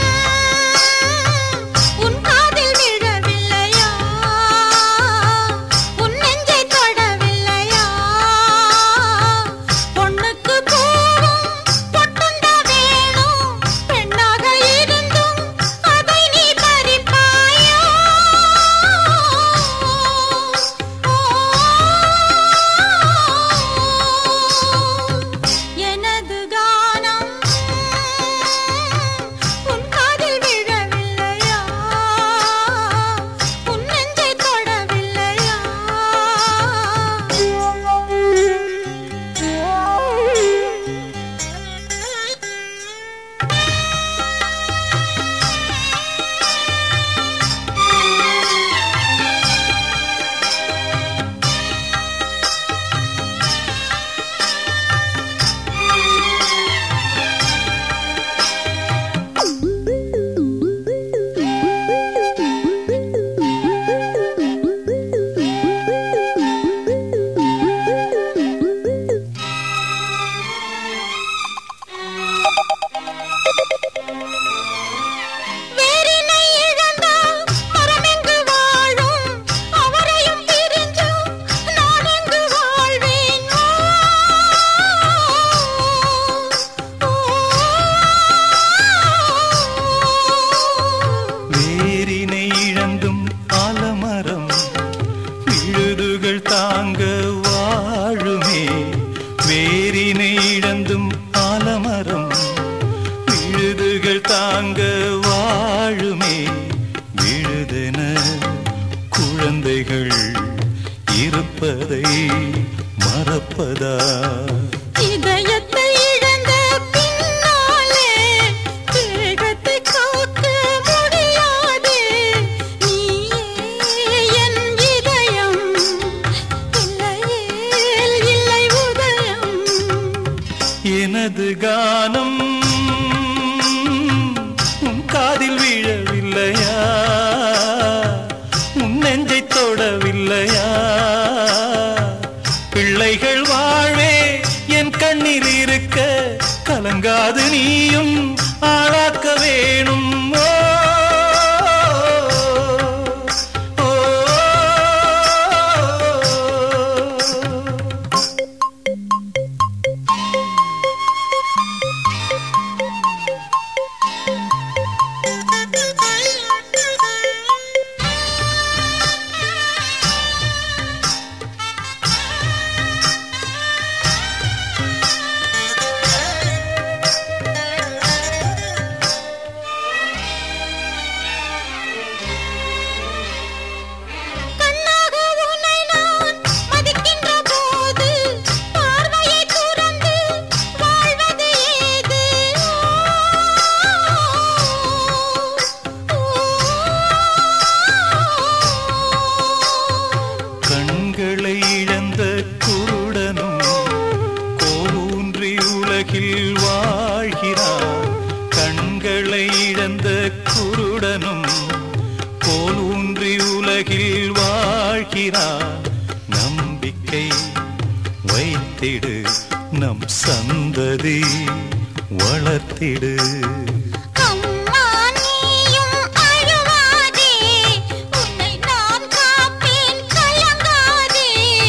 உன் காதில் விழவில்லையா உன் நெஞ்சை தொடவில்லையா பொண்ணுக்கு பூவும் பொட்டுண்டா வேணும் பெண்ணாக இருந்தும் அதை நீ பறிப்பாயா எனது கானம் உன் காதில் விழவில்லையா உன் நெஞ்சை தொடவில்லையா வேரினை இழந்தால் மரமெங்கு வாழும் அவரையும் பிரிஞ்சு நான் எங்கு வாழ்வேன் வேரினை இழந்தும் ஆலமரம் விழுதுகள் தாங்க வாழுமே வேரினை இழந்தும் ஆலமரம் விழுதுகள் தாங்க வாழுமே விழுதென குழந்தைகள் இருப்பதை மறப்பதா இதயத்தை இழந்த பின்னாலே தேகத்தை காக்க முடியாது நீயே என் இதயம் இல்லையேல் இல்லை உதயம் எனது கானம் உன் காதில் விழவில்லையா உன் நெஞ்சை தொடவில்லையா பிள்ளைகள் வாழ்வே கண்களை இழந்த குருடனும் போல் ஊன்றி உலகில் வாழ்கிறான் நம்பிக்கை வைத்திடு நம் சந்ததி வளர்த்திடு அம்மா நீயும் அழுவாதே உன்னை நான் காப்பேன் கலங்காதே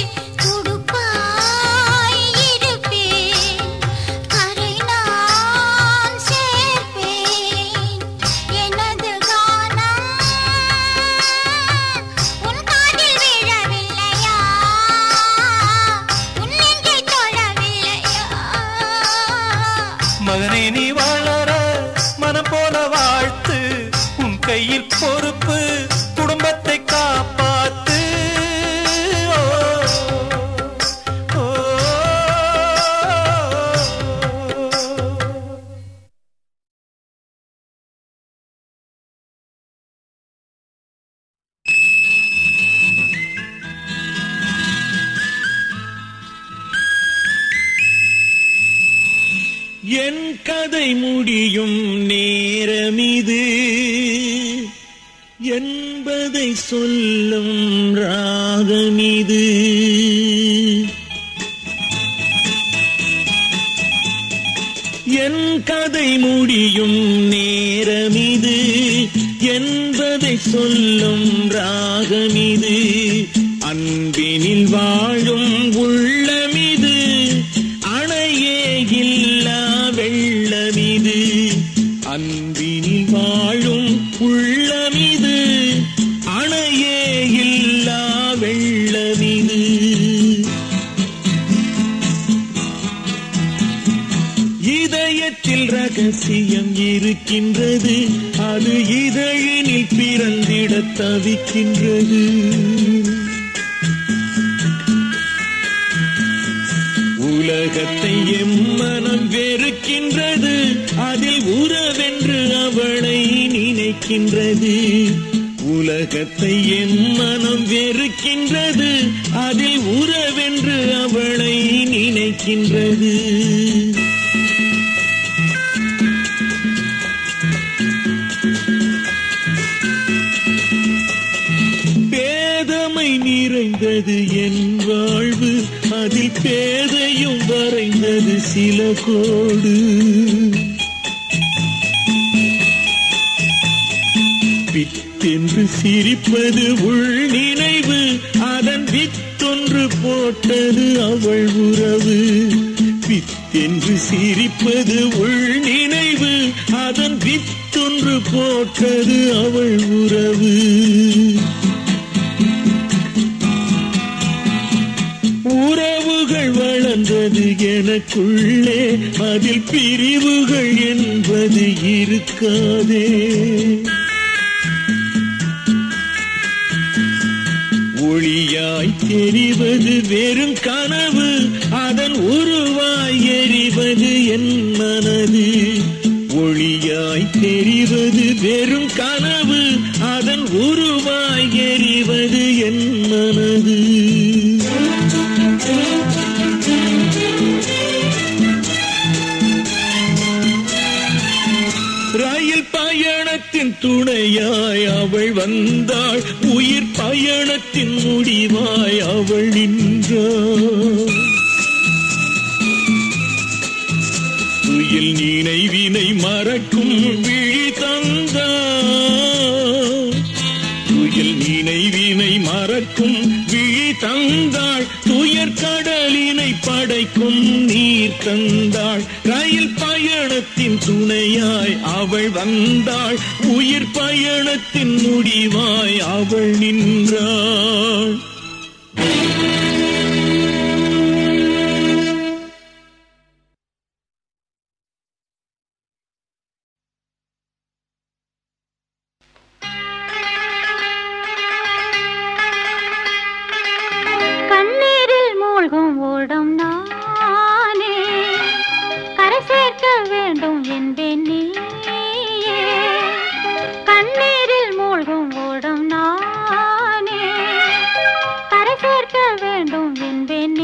துடுப்பாய் இருப்பேன் கரை நான் சேர்ப்பேன் எனது கானம் உன் காதில் விழவில்லையா உன் நெஞ்சை தொழவில்லையா மகனே நீ வளர மனம் போல வாழ்த்து உன் கையில் பொறுப்பு குடும்பத்தை காப்பாத்து ஓ, ஓ. என் கதை முடியும் நேரமிது என்பதை சொல்லும் ராகமிது என் கதை முடியும் நேரமிது என்பதை சொல்லும் ராகமிது அன்பினில் வாழும் உள்ளமிது அணையே இல்லா வெள்ளமிது அன்பினில் வாழும் உள்ளமிது அணையே இல்லா வெள்ளமிது இதயத்தில் ரகசியம் இருக்கின்றது அது இதழினில் பிறந்திட தவிக்கின்றது உலகத்தை எம்மனம் வெறுக்கின்றது அதில் உறவென்று அவளை நினைக்கின்றது உலகத்தை எம்மனம் வெறுக்கின்றது அதில் உறவென்று அவளை நினைக்கின்றது பேதமை நிறைந்தது என் வாழ்வு அதில் பேதையும் வரைந்தது சில கோடு பித்தென்று சிரிப்பது உள் நினைவு அதன் வித்தொன்று போட்டது அவள் உறவு பித்தென்று சிரிப்பது உள் நினைவு அதன் வித்தொன்று போட்டது அவள் உறவு உறவுகள் வளர்ந்தது எனக்குள்ளே அதில் பிரிவுகள் என்பது இருக்காதே ஒளியாய் தெரிவது வெறும் கனவு அதன் உருவாய் எறிவது என் மனது ஒளியாய் தெரிவது வெறும் கனவு அதன் உருவாய் எறிவது என் மனது ரயில் பயணத்தின் துணையாய் அவள் வந்தாள் உயிர் பயணத்தின் முடிவாய் அவள் நின்றாள் துயில் நினைவினை மறக்கும் விழி தந்தாள் துயில் நினைவினை மறக்கும் விழி தந்தாள் துயர் கடலினை படைக்கும் நீர் தந்தாள் ரயில் பயணத்தின் துணையாய் அவள் வந்தாள் உயிர் பயணத்தின் முடிவாய் அவள் நின்றாள் கண்ணீரில் மூழ்கும் ஓடம் நானே கரை சேர்க்க வேண்டும் என்பேன் நீயே கண்ணீரில் மூழ்கும் ஓடம் நானே கரை சேர்க்க வேண்டும் என்பேன்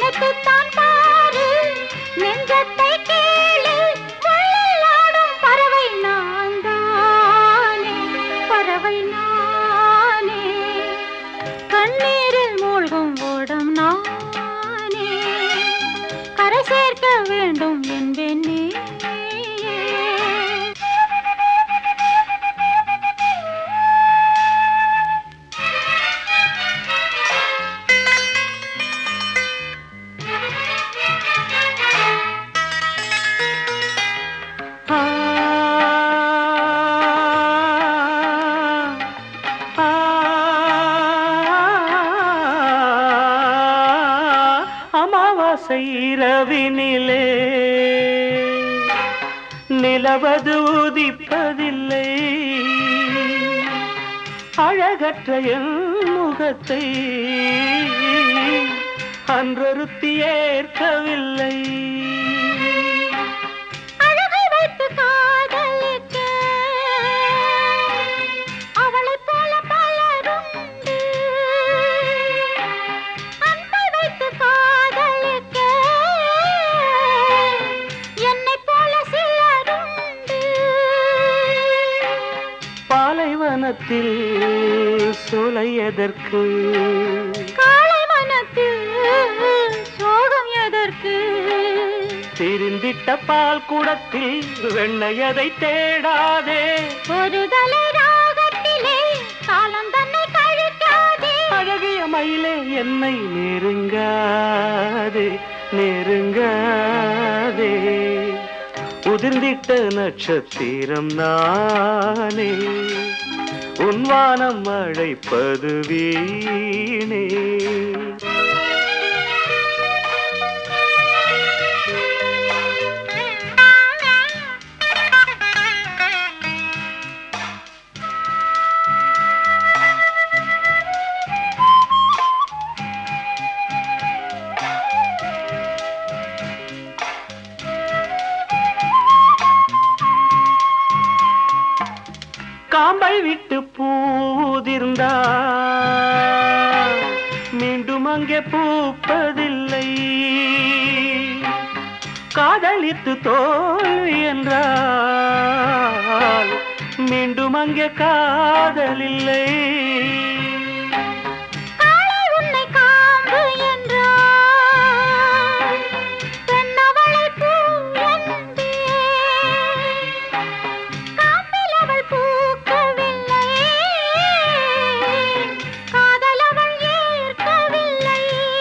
நினைத்துத்தான் பாரு நெஞ்சத்தை கேளு வெள்ளாடும் பறவை நான் தானே பறவை நானே கண்ணீரில் மூழ்கும் ஓடம் நானே கரை சேர்க்க வேண்டும் என்பேன் நீ ஆ, ஆ, அமாவாசை இரவினிலே நிலவது உதிப்பதில்லை அழகற்ற என் முகத்தை அன்றொருத்தி ஏற்கவில்லை அழகை வைத்து காதலிக்க அவளைப் போல பலருண்டு அன்பை வைத்து காதலிக்க என்னைப் போல சிலருண்டு பாலைவனத்தில் சோலை எதற்கு காளை மனத்தில் சோகம் எதற்கு திரிந்திட்ட பால் குடத்தில் வெண்ணையதை தேடாதே ஒரு தலை ராகத்திலே காலம் தன்னை கழிக்காதே அழகிய மயிலே என்னை நெருங்காதே நெருங்காதே உதிர்ந்திட்ட நட்சத்திரம் நானே உன்வானம் அழைப்பது வீணே காம்பை விட்டு பூதிர்ந்தா மீண்டும் அங்கே பூப்பதில்லை காதலித்து தோல்வி என்றால் மீண்டும் அங்கே காதலில்லை காளை உன்னை காம்பு என்றால் பெண்ணவளை பூ என்பேன். காம்பில் அவள் பூக்கவில்லை காதல் அவள் ஏற்கவில்லை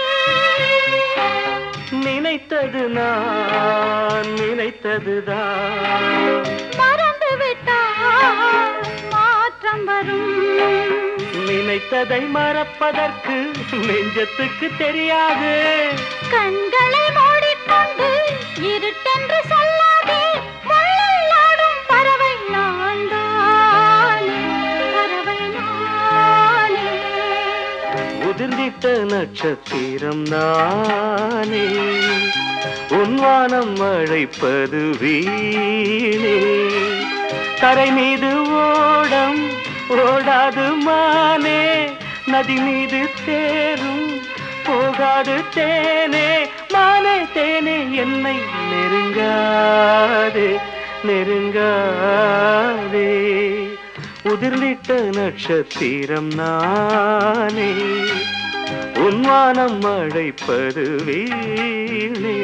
நினைத்தது நான் நினைத்ததுதான் மறந்து விட்டால் மாற்றம் வரும் நினைத்ததை மறப்பதற்கு நெஞ்சத்துக்கு தெரியாது கண்களை மூடிக்கொண்டு இருட்டென்று சொல்லாதே முள்ளாடும் பறவை நான் தானே பறவை நானே உதிர்ந்திட்ட நட்சத்திரம் நானே உன்வானம் அழைப்பது வீணே கரை மீது ஓடம் ஓடாது மானே நதி மீது தேரும் போகாது தேனே மானே தேனே என்னை நெருங்காதே நெருங்காதே உதிர்ந்திட்ட நட்சத்திரம் நானே உன்வானம் அழைப்பது வீணே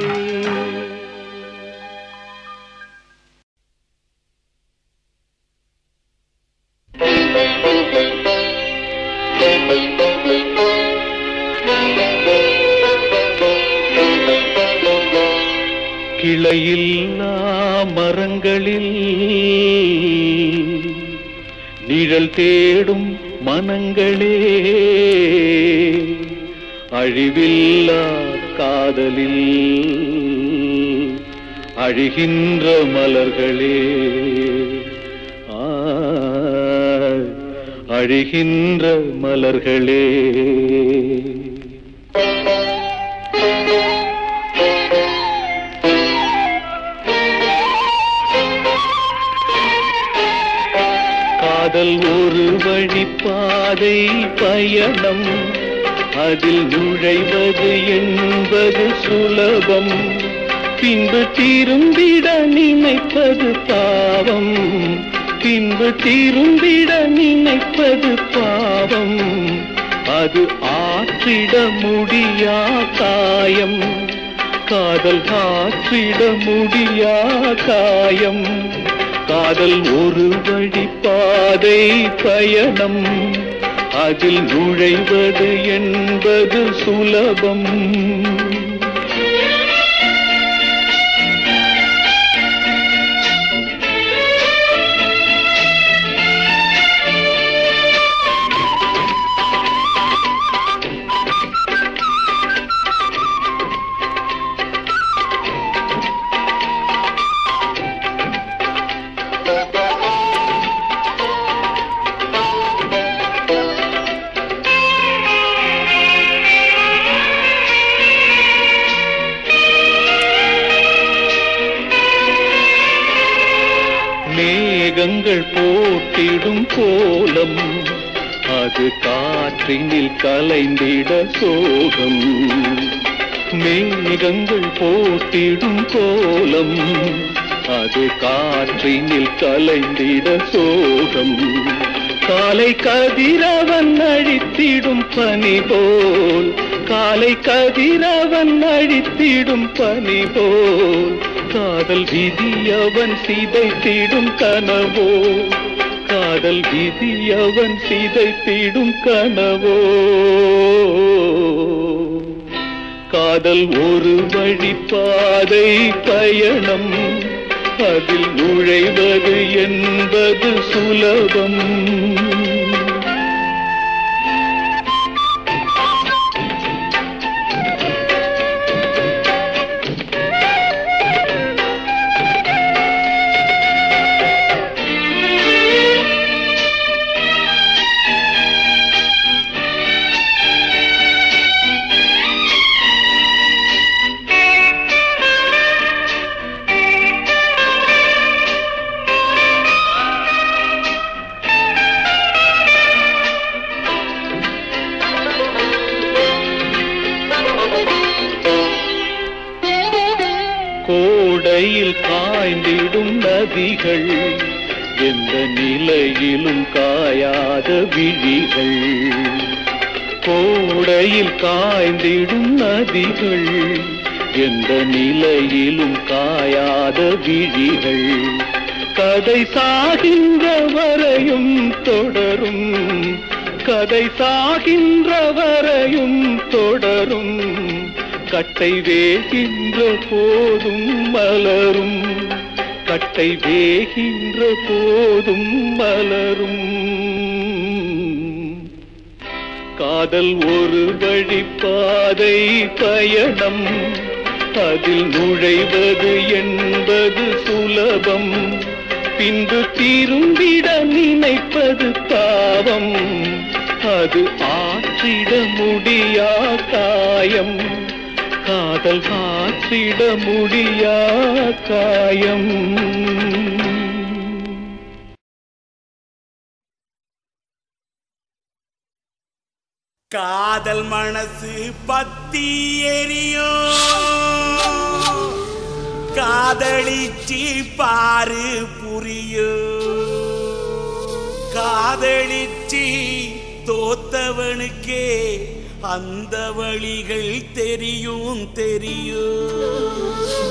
கிளையில்லா மரங்களில் நிழல் தேடும் மனங்களே அழிவில்லா காதலில் அழிகின்ற மலர்களே ஆ, அழிகின்ற மலர்களே காதல் ஒரு வழிப்பாதை பயணம் அதில் நுழைவது என்பது சுலபம் பின்பு திரும்பிட நினைப்பது பாவம் பின்பு திரும்பிட நினைப்பது பாவம் அது ஆற்றிட முடியா காயம் காதல் ஆற்றிட முடியா காயம் காதல் ஒரு வழி பாதை பயணம் அதில் நுழைவது என்பது சுலபம் மேகங்கள் போட்டிடும் கோலம் அது காற்றினில் கலைந்திட சோகம் மேகங்கள் போட்டிடும் கோலம் அது காற்றினில் கலைந்திட சோகம் காலை கதிரவன் அழித்திடும் பனி போல் காலை கதிரவன் அழித்திடும் பனி போல் காதல் விதியவன் சிதைத்திடும் கனவோ காதல் விதியவன் சிதைத்திடும் கனவோ காதல் ஒரு வழி பாதை பயணம் அதில் நுழைவது என்பது சுலபம் கோடையில் காய்ந்திடும் நதிகள் எந்த நிலையிலும் காயாத விழிகள் கோடையில் காய்ந்திடும் நதிகள் எந்த நிலையிலும் காயாத விழிகள் கதை சாகின்ற வரையும் தொடரும் கதை சாகின்ற வரையும் தொடரும் கட்டை வேகின்ற போதும் மலரும் கட்டை வேகின்ற போதும் மலரும் காதல் ஒரு வழி பாதை பயணம் அதில் நுழைவது என்பது சுலபம் பின்பு திரும்பிட நினைப்பது பாவம் அது ஆற்றிட முடியா காயம் காதல் ஆற்றிட முடியா காயம் காதல் மனசு பத்தி எரியும் காதலிச்சு பாரு புரியும் காதலிச்சு தோத்தவனுக்கே அந்த வழிகள் தெரியும் தெரியும்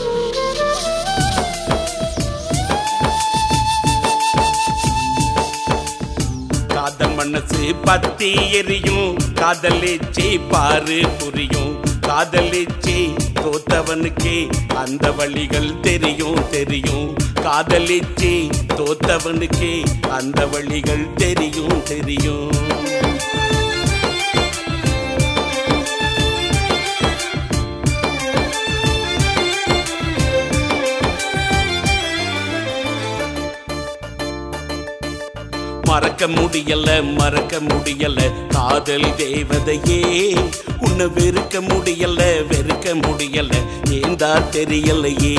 காதல் மனசு பத்தி எரியும் காதலிச்சி பாரு புரியும் காதலிச்சி தோத்தவனுக்கே அந்த வழிகள் தெரியும் தெரியும் காதலிச்சி தோத்தவனுக்கே அந்த வழிகள் தெரியும் தெரியும் மறக்க முடியல மறக்க முடியல காதல் தேவதையே உன்னை வெறுக்க முடியல வெறுக்க முடியல ஏந்தா தெரியலையே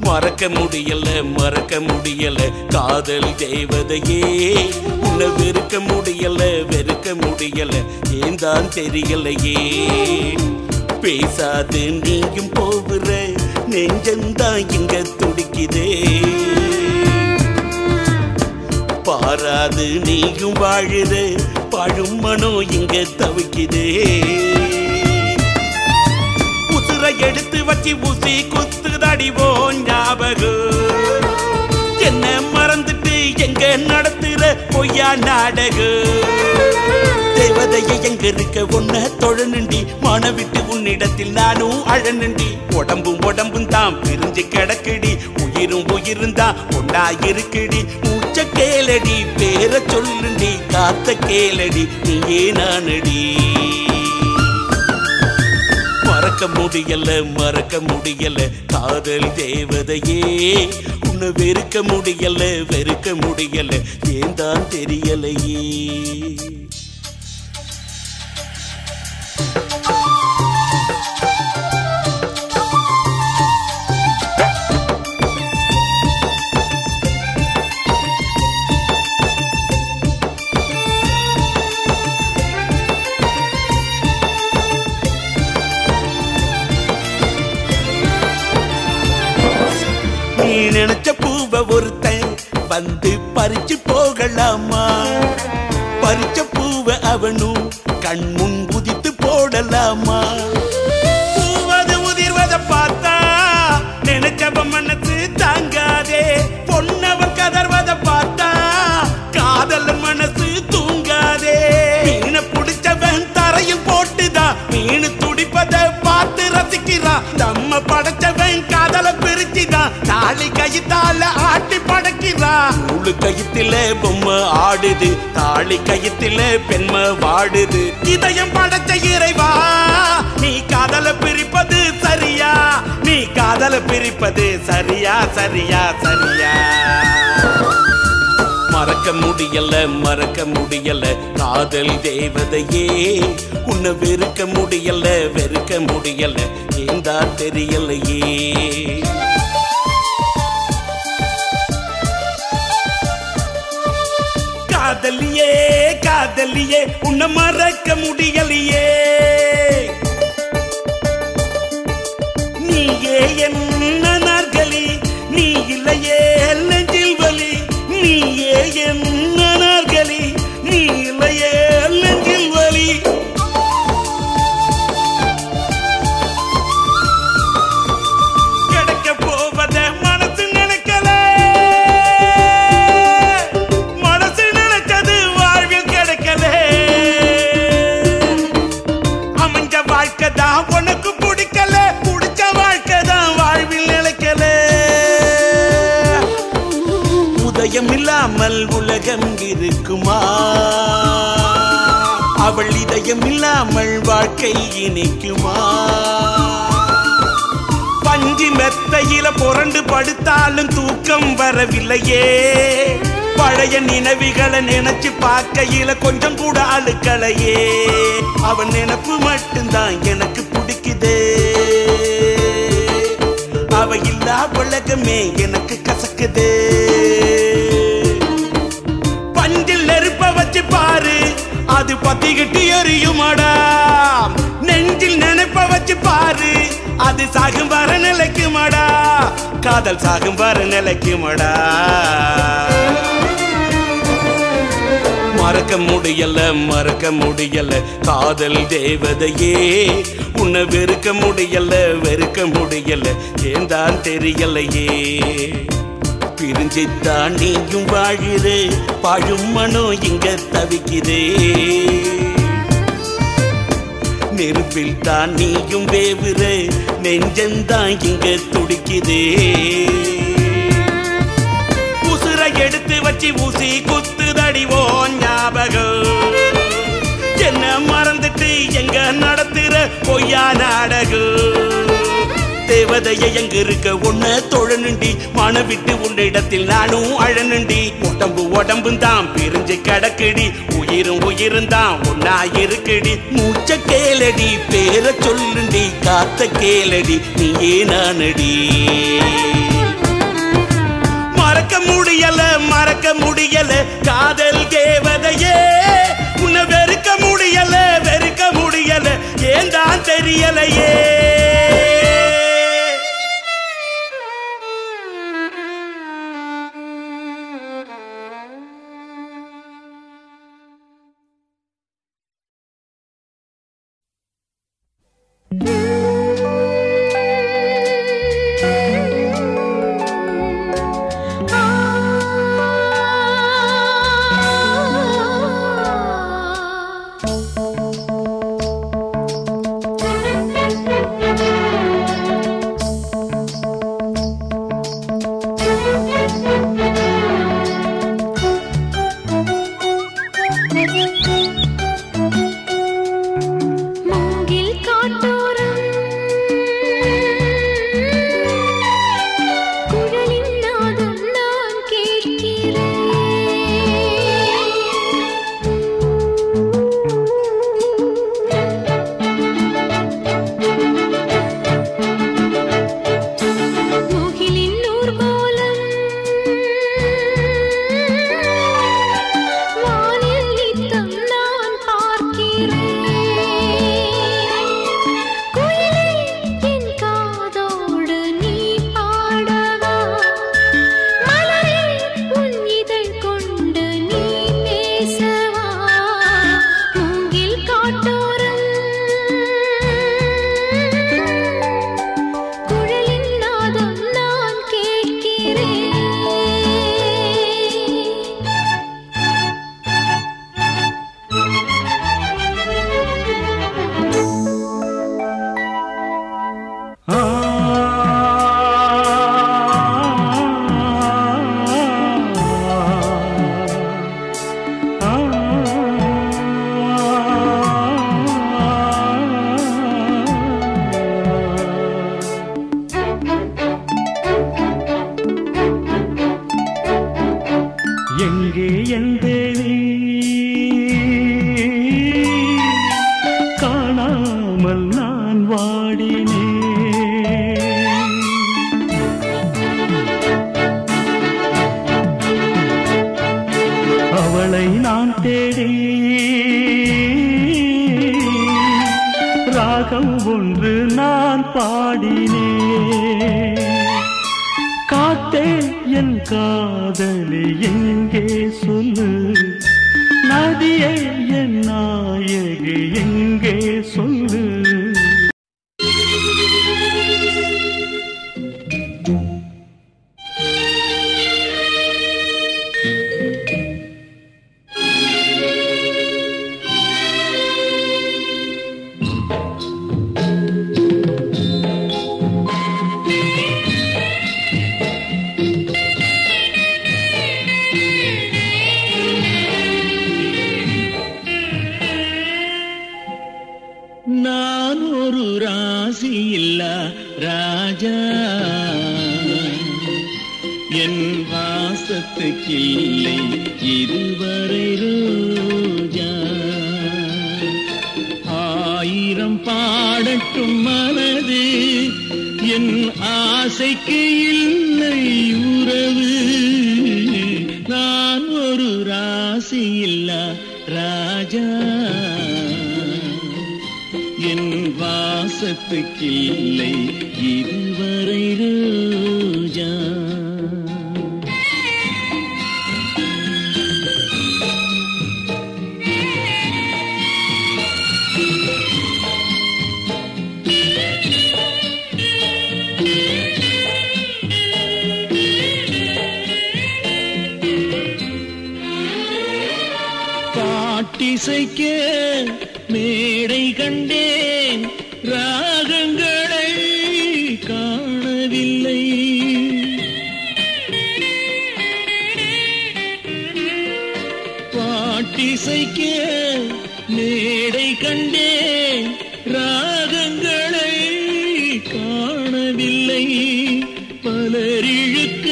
மறக்க முடியல மறக்க முடியல காதல் தேவதையே உன்னை வெறுக்க முடியல வெறுக்க முடியல ஏன் தான் தெரியலையே பேசாது நீயும் போகிற நெஞ்சந்தான் இங்க துடிக்குதே பாராது நீயும் வாழுற பழும் மனம் இங்க தவிக்குதே உசுரை எடுத்து வச்சு ஊசி குத்துதடிவோ ஞாபகம் என்ன மறந்துட்டு எங்க நடத்துற பொய்யா நாடகம் தேவதையை எங்க இருக்க உன்ன தொழனுண்டி மனவிட்டு உன்னிடத்தில் நானும் அழனுண்டி உடம்பும் உடம்பும் தான் பிரிஞ்சு கிடக்குடி உயிரும் உயிரும் தான் ஒன்னா இருக்குடி மூச்ச கேளடி பேர சொல்லுண்டி காத்த கேளடி நீயே நானடி மறக்க முடியல மறக்க முடியல காதல் தேவதையே உன்னை வெறுக்க முடியல வெறுக்க முடியல ஏன் தான் தெரியலையே நீ நினைச்ச பூவ ஒருத்தன் வந்து பறிச்சு போகலாமா பறிச்ச பூவ அவனும் கண் முன் குதித்து போடலாமா பூவது உதிர்வத பார்த்தா நினைச்சவ மனசு தாங்காதே பொன்னவன் கதர்வத பார்த்தா காதல் மனசு தூங்காதே மீனை புடிச்சவன் தரையில் போட்டுதான் மீன் துடிப்பத பார்த்து ரசிக்கிறான் நம்ம படைச்சவன் காதல பிரிச்சுதான் தாலி கயித்தால ஆட்டி படைக்கிறான் நூலு கயித்துல பொம்மை ஆடுது தாலி கயித்துல பெண்மை வாடுது இதயம் படைச்ச இறைவா நீ காதல பிரிப்பது சரியா நீ காதல பிரிப்பது சரியா சரியா சரியா மறக்க முடியல மறக்க முடியல காதல் தேவதையே உன்னை வெறுக்க முடியல வெறுக்க முடியல ஏன் தான் தெரியலையே காதலியே காதலியே உன்னை மறக்க முடியலையே நீயே என்ன நாற்களி நீ இல்லையே நெஞ்சில் வலி நீயே என்ன நாற்களி நீ இல்லையே நெஞ்சில் வலி கிடைக்க போவத மனசு நினைக்கல மனசு நினைச்சது வாழ்வில் கிடைக்கல அமைஞ்ச வாழ்க்கை தான் உனக்கு பிடிக்கல பிடிச்ச வாழ்க்கை தான் வாழ்வில் நிலைக்கல உதயம் இல்லாமல் உலகம் இருக்குமா அவள் இதயம் இல்லாமல் வாழ்க்கை இனிக்குமா பஞ்சி மெத்தையில புரண்டு படுத்தாலும் தூக்கம் வரவில்லையே பழைய நினைவுகளை நினைச்சு பார்க்கையில கொஞ்சம் கூட அழுக்கலையே அவன் நினப்பு மட்டும்தான் எனக்கு பிடிக்குதே அவ இல்லா உலகமே எனக்கு கசக்குதே பஞ்சில் நெருப்ப வச்சு பாரு அது பத்திக்கிட்டு எரியுமாடா நெஞ்சில் நினைப்ப வச்சு பாரு அது சாகும் வர நிலைக்குமாடா காதல் சாகும் வர நிலைக்குமாடா மறக்க முடியல மறக்க முடியல காதல் தேவதையே உன்னை வெறுக்க முடியல வெறுக்க முடியல ஏன் தான் தெரியலையே பிரிஞ்சுத்தான் நீயும் வாழுது பழும் மனோ இங்க தவிக்கிறே நெருப்பில் தான் நீயும் வேவுற நெஞ்சந்தான் இங்க துடிக்குதே உசுரை எடுத்து வச்சு ஊசி குத்துதடி ஓ ஞாபகம் என்ன மறந்துட்டு எங்க நடத்துற பொய்யா நாடகம் தேவதைய எங்க இருக்க உன்ன தொழனுண்டி மன விட்டு உன்னிடத்தில் நானும் அழனுண்டி உடம்பு உடம்பும் தான் பிரிஞ்சு கிடக்குடி உயிரும் உயிரும் தான் ஒன்னா இருக்குடி மூச்ச கேளடி பேர சொல்லுண்டி காத்த கேளடி நீயே நானடி மறக்க முடியல மறக்க முடியல காதல் தேவதையே உன்னை வெறுக்க முடியல வெறுக்க முடியல ஏன் தான் தெரியலையே மூங்கில் காட்டோரம் குழலின் நாதம் நான் கேட்கிறேன் முகிலின் ஊர்வலம் வானில் நித்தம் நான் பார்க்கிறேன் குயிலே என் காதோடு நீ பாடவா மலரே உன் இதழ் கொண்டு நீ பேசவா மூங்கில் காட்டோரம் குழலின் நாதம் நான் கேட்கிறேன் எங்கே என் தேவி காணாமல் நான் வாடினேன் அவளை நான் தேடி ராகம் ஒன்று நான் பாடினேன் காத்தே என் காதலி எங்கே சொல்லு நதியே என் நாயகி எங்கே சொல்லு நான் ஒரு ராசி இல்ல ராஜா என் வாசத்துக்கில்லை இதுவரை ரோஜா ஆயிரம் பாடட்டும் மனது என் ஆசைக்கு இல்லை உறவு நான் ஒரு ராசி இல்ல ராஜா என் வாசத்துக்கில்லை இதுவரை ரோஜா பாட்டிசைக்க மேடை கண்டேன் ராகங்களை காணவில்லை பாட்டிசைக்க மேடை கண்டேன் ராகங்களை காணவில்லை பலரிழுக்க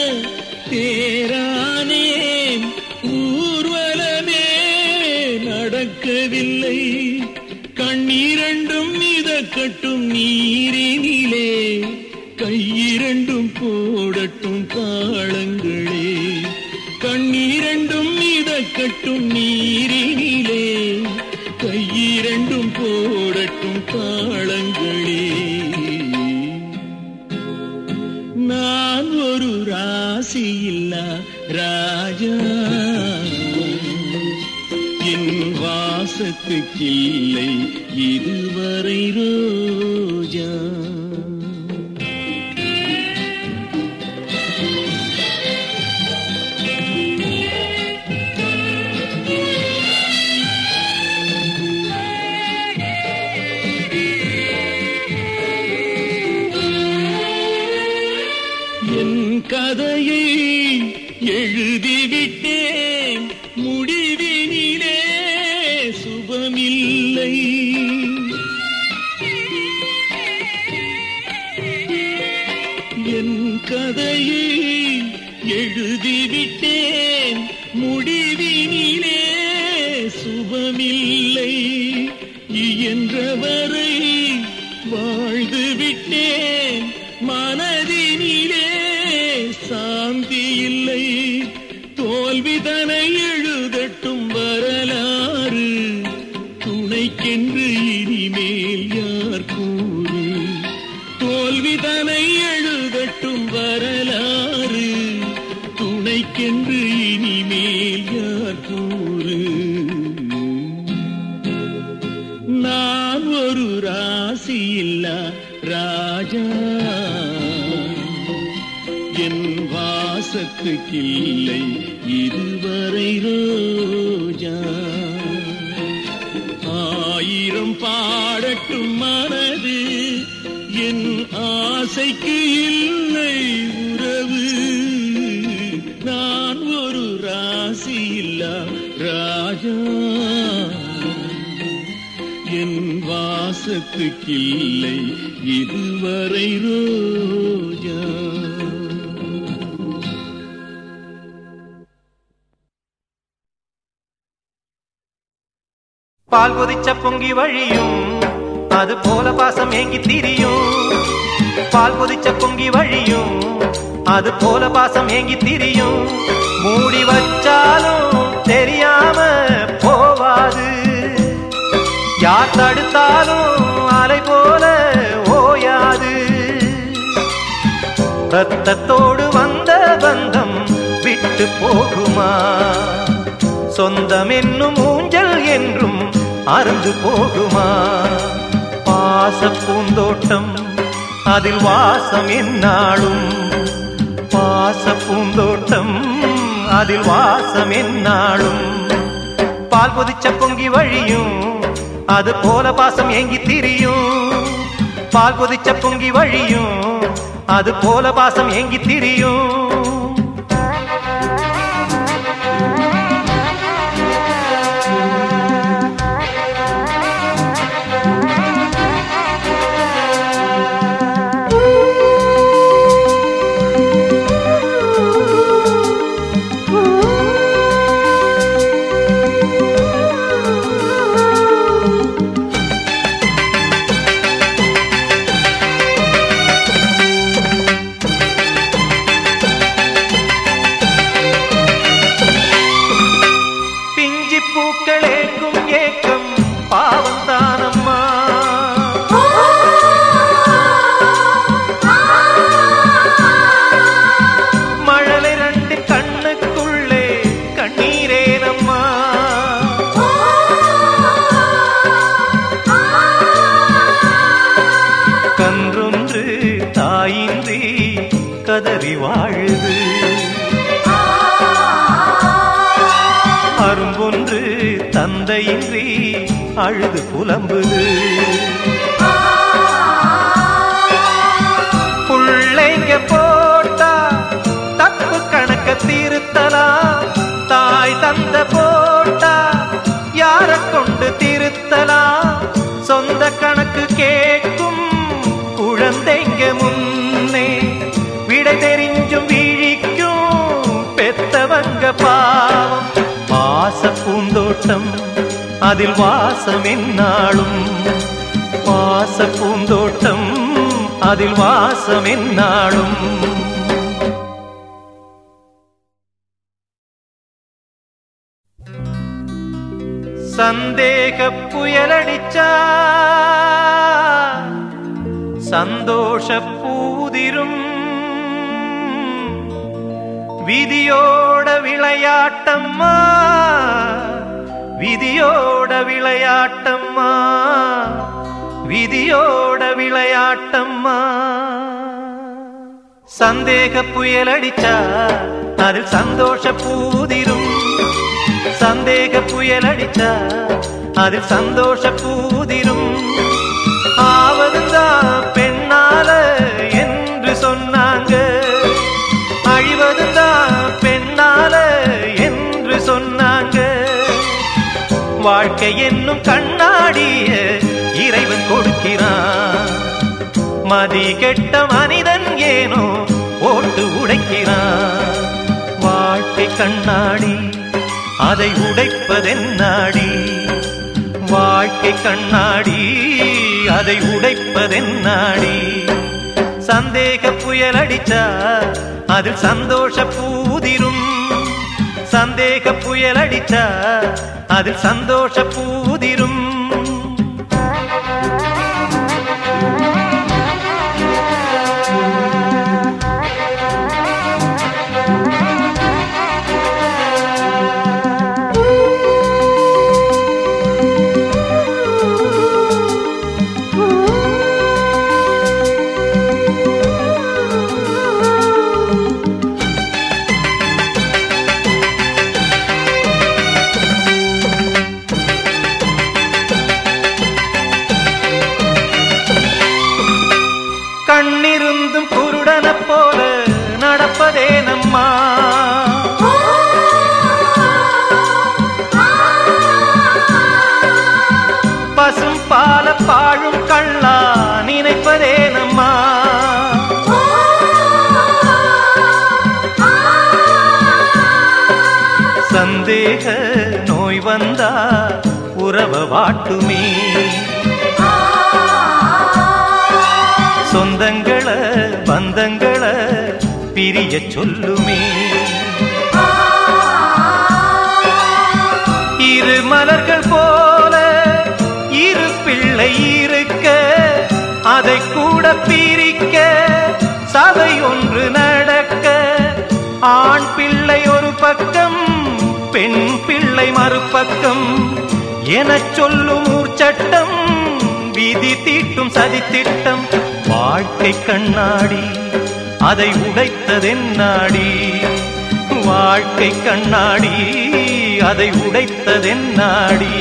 தேரானேன் ஊர்வலமே நடக்கவில்லை கண்ணீரண்டும் மிதக்கட்டும் நீரினிலே கையிரண்டும் போடட்டும் தாளங்களே என் வாசத்துக்கில்லை இதுவரை ரோஜா என் கதையை எழுதிவிட்டேன் முடிவினிலே சுபமில்லை என் கதையை எழுதிவிட்டேன் முடிவினிலே சுபமில்லை இயன்றவரை வாழ்ந்து விட்டேன் மனதினிலே சாந்தி இல்லை தோல்விதனை எழுதட்டும் வரலாறு துணைக்கென்று இனிமேல் யார் கூறு தோல்விதனை எழுதட்டும் வரலாறு துணைக்கென்று இனிமேல் யார் கூறு நான் ஒரு ராசியில்லா ராஜா என் வாசத்துக்கில்லை இதுவரை ரோஜா ஆயிரம் பாடட்டும் மனது என் ஆசைக்கு இல்லை உறவு நான் ஒரு ராசியில்லா ராஜா என் வாசத்துக்கில்லை இதுவரை ரோஜா பால் கொதிச்ச பொங்கி வழியும் அது போல பாசம் ஏங்கி திரியும் பால் கொதிச்ச பொங்கி வழியும் அது போல பாசம் ஏங்கி திரியும் மூடி வச்சாலும் தெரியாம போவாது யார் தடுத்தாலும் அலை போல ஓயாது ரத்தத்தோடு வந்த பந்தம் விட்டு போகுமா சொந்தம் என்னும் ஊஞ்சல் என்றும் அருந்து போகுமா பாச பூந்தோட்டம் அதில் வாசம் என்னாலும் பாச பூந்தோட்டம் அதில் வாசம் என்னாலும் பால் கொதிச்ச பொங்கி வழியும் அது போல பாசம் ஏங்கி திரியும் பால் கொதிச்ச பொங்கி வழியும் அது போல பாசம் ஏங்கி திரியும் பிஞ்சி பூக்கள் ஏங்கும் ஏக்கம் பாவம் தானம்மா மழலை ரெண்டு கண்ணுக்குள்ளே கண்ணீரேனம்மா கன்றொன்று தாயின்றி கதறி வாழுது அரும்பொன்று தந்தையின்றி அழுது புலம்புது புள்ளைங்க போட்டா தப்பு கணக்க திருத்தலாம் தாய் தந்த போட்டா யார கொண்டு திருத்தலாம் சொந்த கணக்கு கேட்கும் குழந்தைங்க முன்னே விடை தெரிஞ்சும் விழிக்கும் பெத்தவங்க பாவம் பாச பூந்தோட்டம் அதில் வாசம் என்னாலும் பாச பூந்தோட்டம் அதில் வாசம் என்னாலும் சந்தேக புயலடிச்சா சந்தோஷ பூதிரும் விதியோட விளையாட்டம்மா விதியோட விளையாட்டம்மா விதியோட விளையாட்டம்மா சந்தேக புயல் அடிச்சா அதில் சந்தோஷ பூதிரும் சந்தேக புயல் அடிச்சா அதில் சந்தோஷ பூதிரும் ஆவதுதான் பெண்ணால என்று சொன்னாங்க அழிவதுதான் பெண்ணால என்று சொன்னாங்க வாழ்க்கை என்னும் கண்ணாடிய இறைவன் கொடுக்கிறான் மதி கெட்ட மனிதன் ஏனோ ஓட்டு உடைக்கிறான் வாழ்க்கை கண்ணாடி அதை உடைப்பதென்னாடி வாழ்க்கை கண்ணாடி அதை உடைப்பதென்னாடி சந்தேக புயல் அடிச்சா அதில் சந்தோஷ பூதிரும் சந்தேக புயல் அடிச்சா அதில் சந்தோஷ பூதிரும் கண்ணிருந்தும் குருடன போல நடப்பதே நம்மா பசும் பால பாழும் கள்ளா நினைப்பதே நம்மா சந்தேக நோய் வந்தா உறவ வாட்டுமே சொந்தங்கள பந்தங்கள பிரிய சொல்லுமே இரு மலர்கள் போல இரு பிள்ளை இருக்க அதை கூட பிரிக்க சபை ஒன்று நடக்க ஆண் பிள்ளை ஒரு பக்கம் பெண் பிள்ளை மறுபக்கம் எனச் சொல்லும் ஊர்ச்சட்டம் விதி தீட்டும் சதி திட்டம் வாழ்க்கை கண்ணாடி அதை உடைத்ததென்னாடி வாழ்க்கை கண்ணாடி அதை உடைத்ததென்னாடி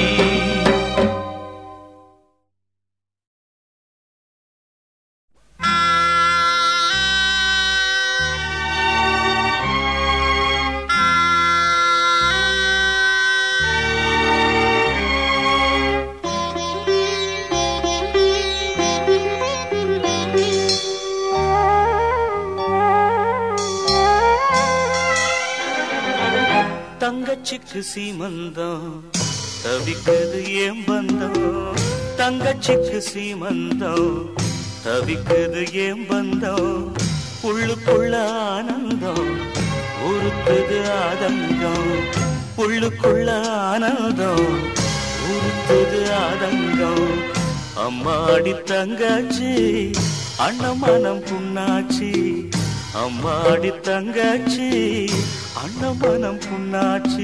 தங்கச்சிக்கு சீமந்தம் தவிக்குது ஏன் பந்தம் தங்கச்சிக்கு சீமந்தம் தவிக்குது ஏன் பந்தம் உள்ளுக்குள்ள ஆனந்தம் உருத்துது ஆதங்கம் உள்ளுக்குள்ள ஆனந்தம் உருத்துது ஆதங்கம் அம்மாடி தங்கச்சி அண்ணமனம் புண்ணாச்சி அம்மாடி தங்கச்சி அண்ணமனம் புண்ணாச்சி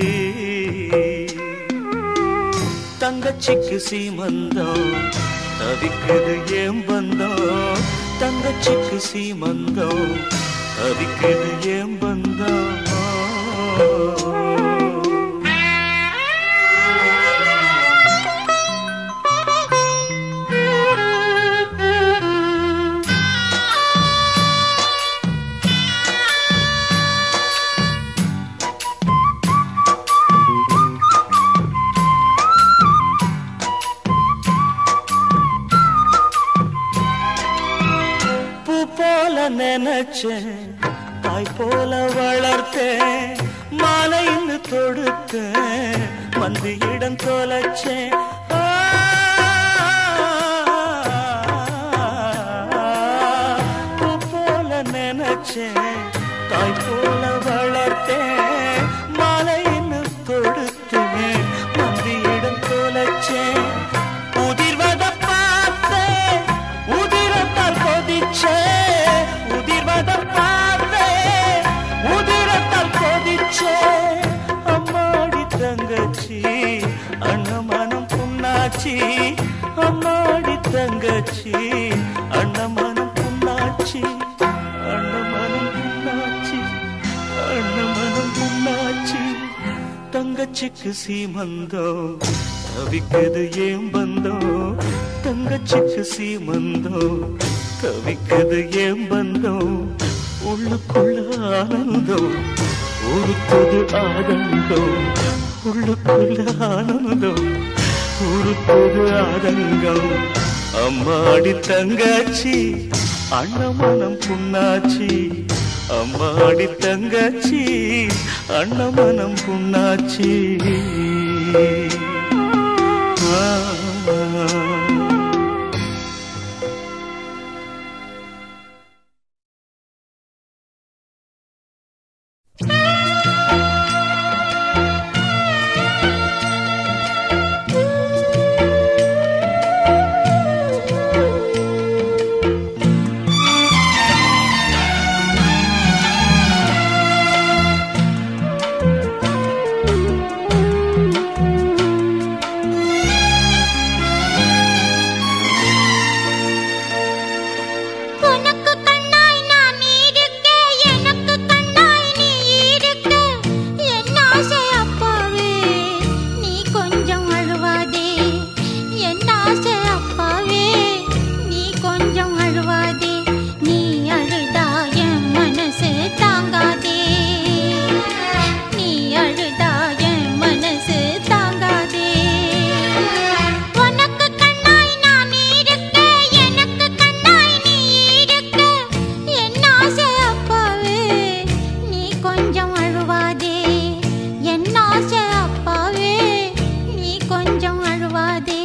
தங்கச்சிக்கு சீமந்தம் தவிக்குது ஏன் பந்தம் தங்கச்சிக்கு சீமந்தம் தவிக்குது ஏன் பந்தம் பூ போல நினைச்சேன் தாய் போல வளர்த்தேன் மாலைன்னு தொடுத்தேன் மந்தியிடம் தொலைச்சேன் ஆ, பூ போல நினைச்சேன் தாய் போல வளர்த்தேன் மாலைன்னு தொடுத்தேன் மந்தியிடம் தொலைச்சேன் உதிர்வத பார்த்தேன் உதிரத்தால் கொதிச்சே உதிர்வத பார்த்தேன் உதிரத்தால் கொதிச்சே அம்மாடி தங்கச்சி அண்ணமனம் புண்ணாச்சி அம்மாடி தங்கச்சி அண்ணமனம் புண்ணாச்சி அண்ணமனம் புண்ணாச்சி அண்ணமனம் புண்ணாச்சி தங்கச்சிக்கு சீமந்தம் தவிக்குது ஏன் பந்தம் தங்கச்சிக்கு சீமந்தம் தவிக்குது ஏன் பந்தம் உள்ளுக்குள்ள ஆனந்தம் உருக்குது ஆதங்கம் உள்ளுக்குள்ள ஆனந்தம் உருக்குது ஆதங்கம் அம்மாடி தங்கச்சி அண்ணமனம் புண்ணாச்சி அம்மாடி தங்கச்சி அண்ணமனம் புண்ணாச்சி ஆ உனக்கு கண்ணாய் நான் இருக்க எனக்கு கண்ணாய் நீ இருக்க என் ஆசை அப்பாவே நீ கொஞ்சம் அழுவாதே என் ஆசை அப்பாவே நீ கொஞ்சம் அழுவாதே நீ அழுதா என் மனசு தாங்காதே நீ அழுதா என் மனசு தாங்காதே உனக்கு கண்ணாய் நான் இருக்க எனக்கு கண்ணாய் நீ இருக்க என் ஆசை அப்பாவே நீ கொஞ்சம் அழுவாதே என் ஆசை அப்பாவே நீ கொஞ்சம் அழுவாதே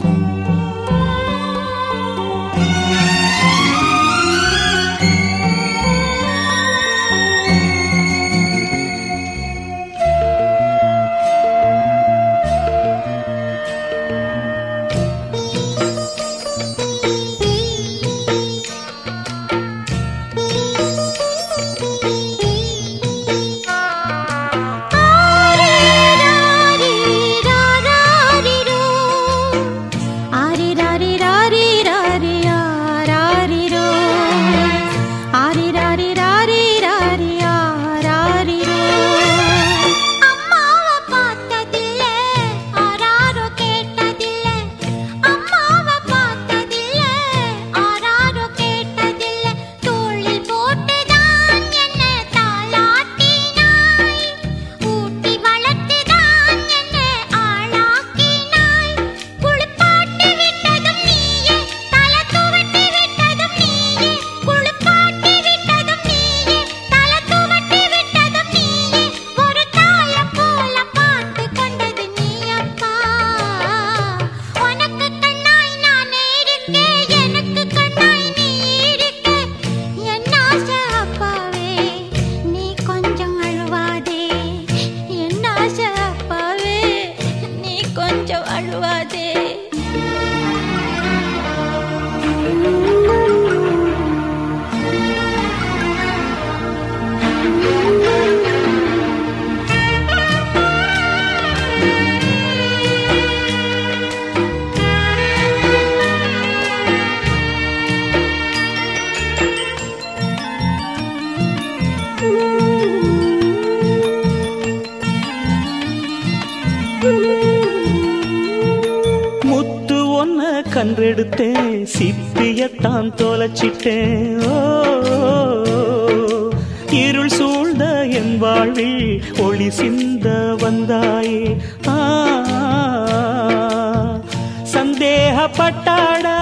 அம்மாவை பார்த்ததில்ல ஆராரோ கேட்டதில்ல அம்மாவை பார்த்ததில்ல ஆராரோ கேட்டதில்ல தோளில் போட்டுதான் என்ன தாளாட்டினாய் ஊட்டி வளர்த்துதான் என்ன ஆளாக்கினாய் குளிப்பாட்டி விட்டதும் நீயே தலை துவட்டி விட்டதும் நீயே குளிப்பாட்டி விட்டதும் நீயே தலை துவட்டி விட்டதும் நீயே ஒரு தாய போல பார்த்து கொண்டது நீ அப்பா உனக்கு கண்ணாய் நான் இருக்க எனக்கு கண்ணாய் நீ இருக்க என் ஆசை அப்பாவே நீ கொஞ்சம் அழுவாதே என் ஆசை அப்பாவே நீ கொஞ்சம் அழுவாதே முத்து ஒன்ன கன்றெடுத்தேன் சிப்பியத்தான் தொலைச்சிட்டேன் ஓ, இருள் சூழ்ந்த என் வாழ்வில் ஒளி சிந்த வந்தாயே ஆ, சந்தேகப்பட்டாடா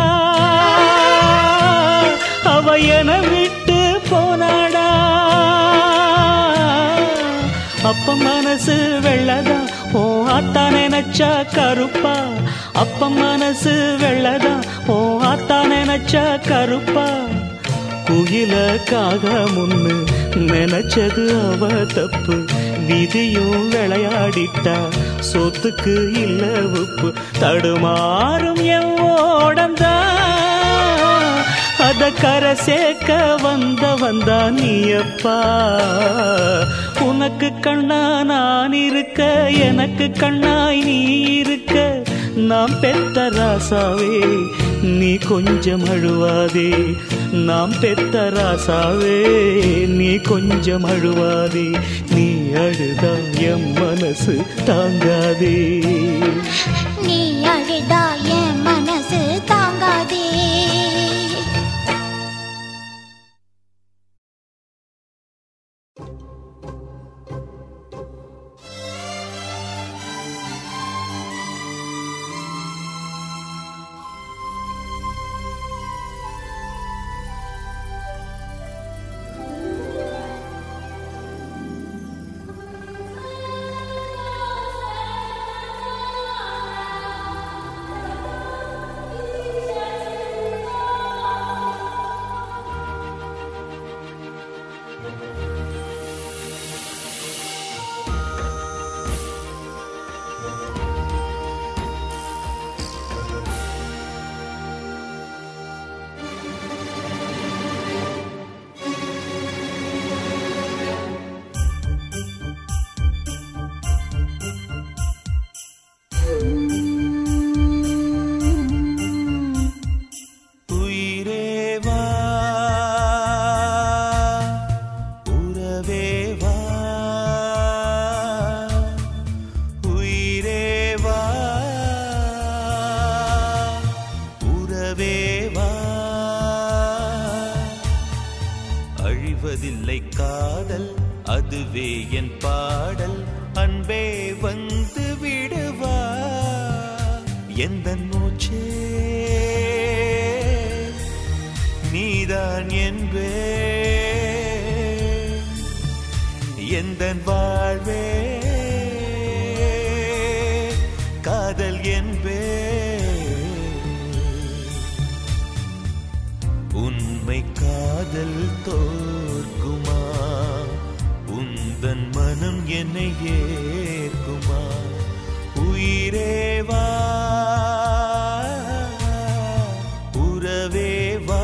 அவ என விட்டு போனாடா அப்ப மனசு வெள்ளதா ஓ ஆத்தா நினைச்சா கருப்பா அப்ப மனசு வெள்ளதா ஓ ஆத்தா நினைச்சா கருப்பா குயிலக்காக முன்னு நினைச்சது அவ தப்பு விதியும் விளையாடிட்டா சொத்துக்கு இல்ல உப்பு தடுமாறும் என் ஓடம்தான் அத கரை சேர்க்க வந்த வந்தா நீயப்பா உனக்கு கண்ணா நான் இருக்க எனக்கு கண்ணாய் நீ இருக்க நாம் பெத்த ராசாவே நீ கொஞ்சம் அழுவாதே நாம் பெத்த ராசாவே நீ கொஞ்சம் அழுவாதே நீ அழுதா என் மனசு தாங்காதே நீ அழுதா என் மனசு தாங்காதே உயிரே வா உறவே வா உயிரே வா உறவே வா அழிவதில்லை காதல் அதுவே என் பாடல் அன்பே வந்து விடுவா எந்த மூச்சே நீதான் என்பே எந்த வாழ்வே காதல் என்பே உண்மை காதல் தோற்குமா உந்தன் மனம் என்னை ஏற்குமா உயிரே வா உறவே வா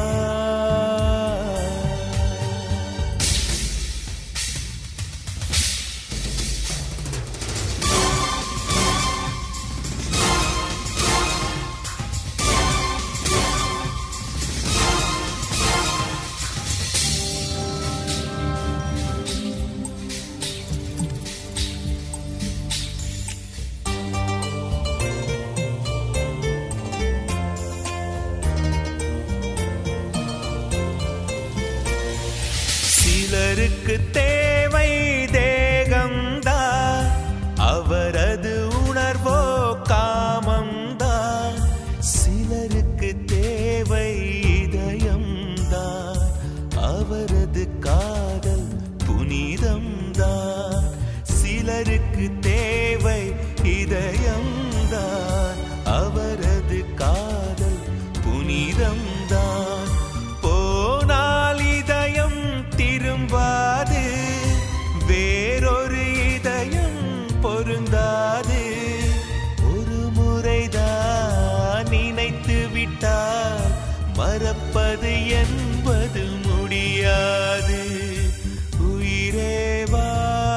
சிலருக்கு தேவை தேகம்தான் அவரது உணர்வோ காமம்தான் சிலருக்கு தேவை இதயம்தான் அவரது காதல் புனிதம்தான் சிலருக்கு தேவை இதயம்தான் அவரது காதல் புனிதம்தான் போனால் இதயம் திரும்பாது வேறொரு இதயம் பொருந்தாது ஒரு முறைதான் நினைத்து விட்டால் மறப்பது என்பது முடியாது உயிரே வா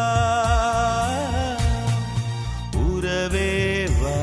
உறவே வா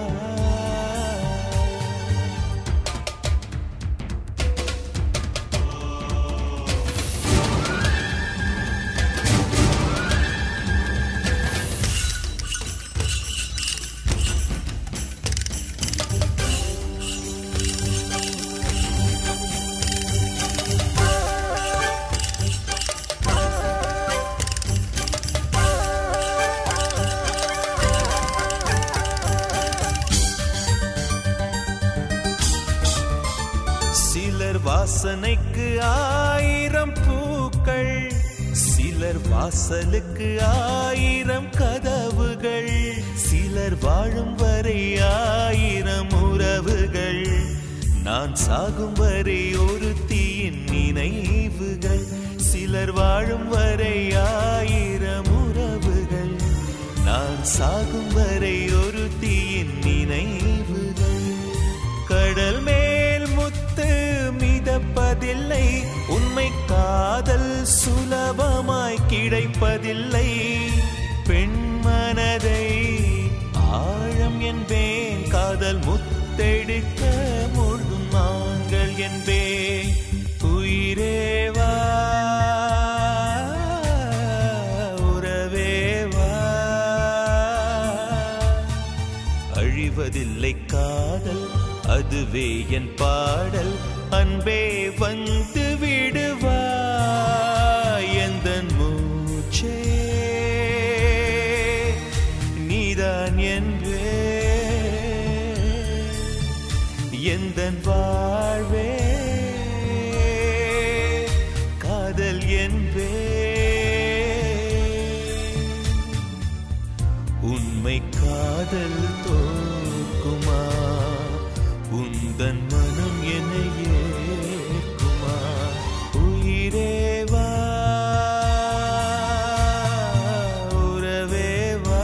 சிலர் வாசனைக்கு ஆயிரம் பூக்கள் சிலர் வாசலுக்கு ஆயிரம் கதவுகள் சிலர் வாழும் வரை ஆயிரம் உறவுகள் நான் சாகும் வரை ஒரு தீயின் நினைவுகள் சிலர் வாழும் வரை ஆயிரம் உறவுகள் நான் சாகும் வரை ஒரு தீயின் நினைவுகள் கடல் மேல் முத்து மிதப்பதில்லை உண்மை காதல் சுலபமாய் கிடைப்பதில்லை பெண் மனதை ஆழம் என்பேன் காதல் முத்தெடுக்க முழுதும் நாங்கள் என்பே உயிரேவா உறவேவா அழிவதில்லை காதல் அதுவே என் பாடல் அன்பே வந்து விடுவா எந்த மூச்சே நீதான் என்பே எந்த வாழ்வே காதல் என்பே உண்மை காதல் தோற்குமா உந்தன் மனம் என்னை ஏற்குமா உயிரேவா உறவேவா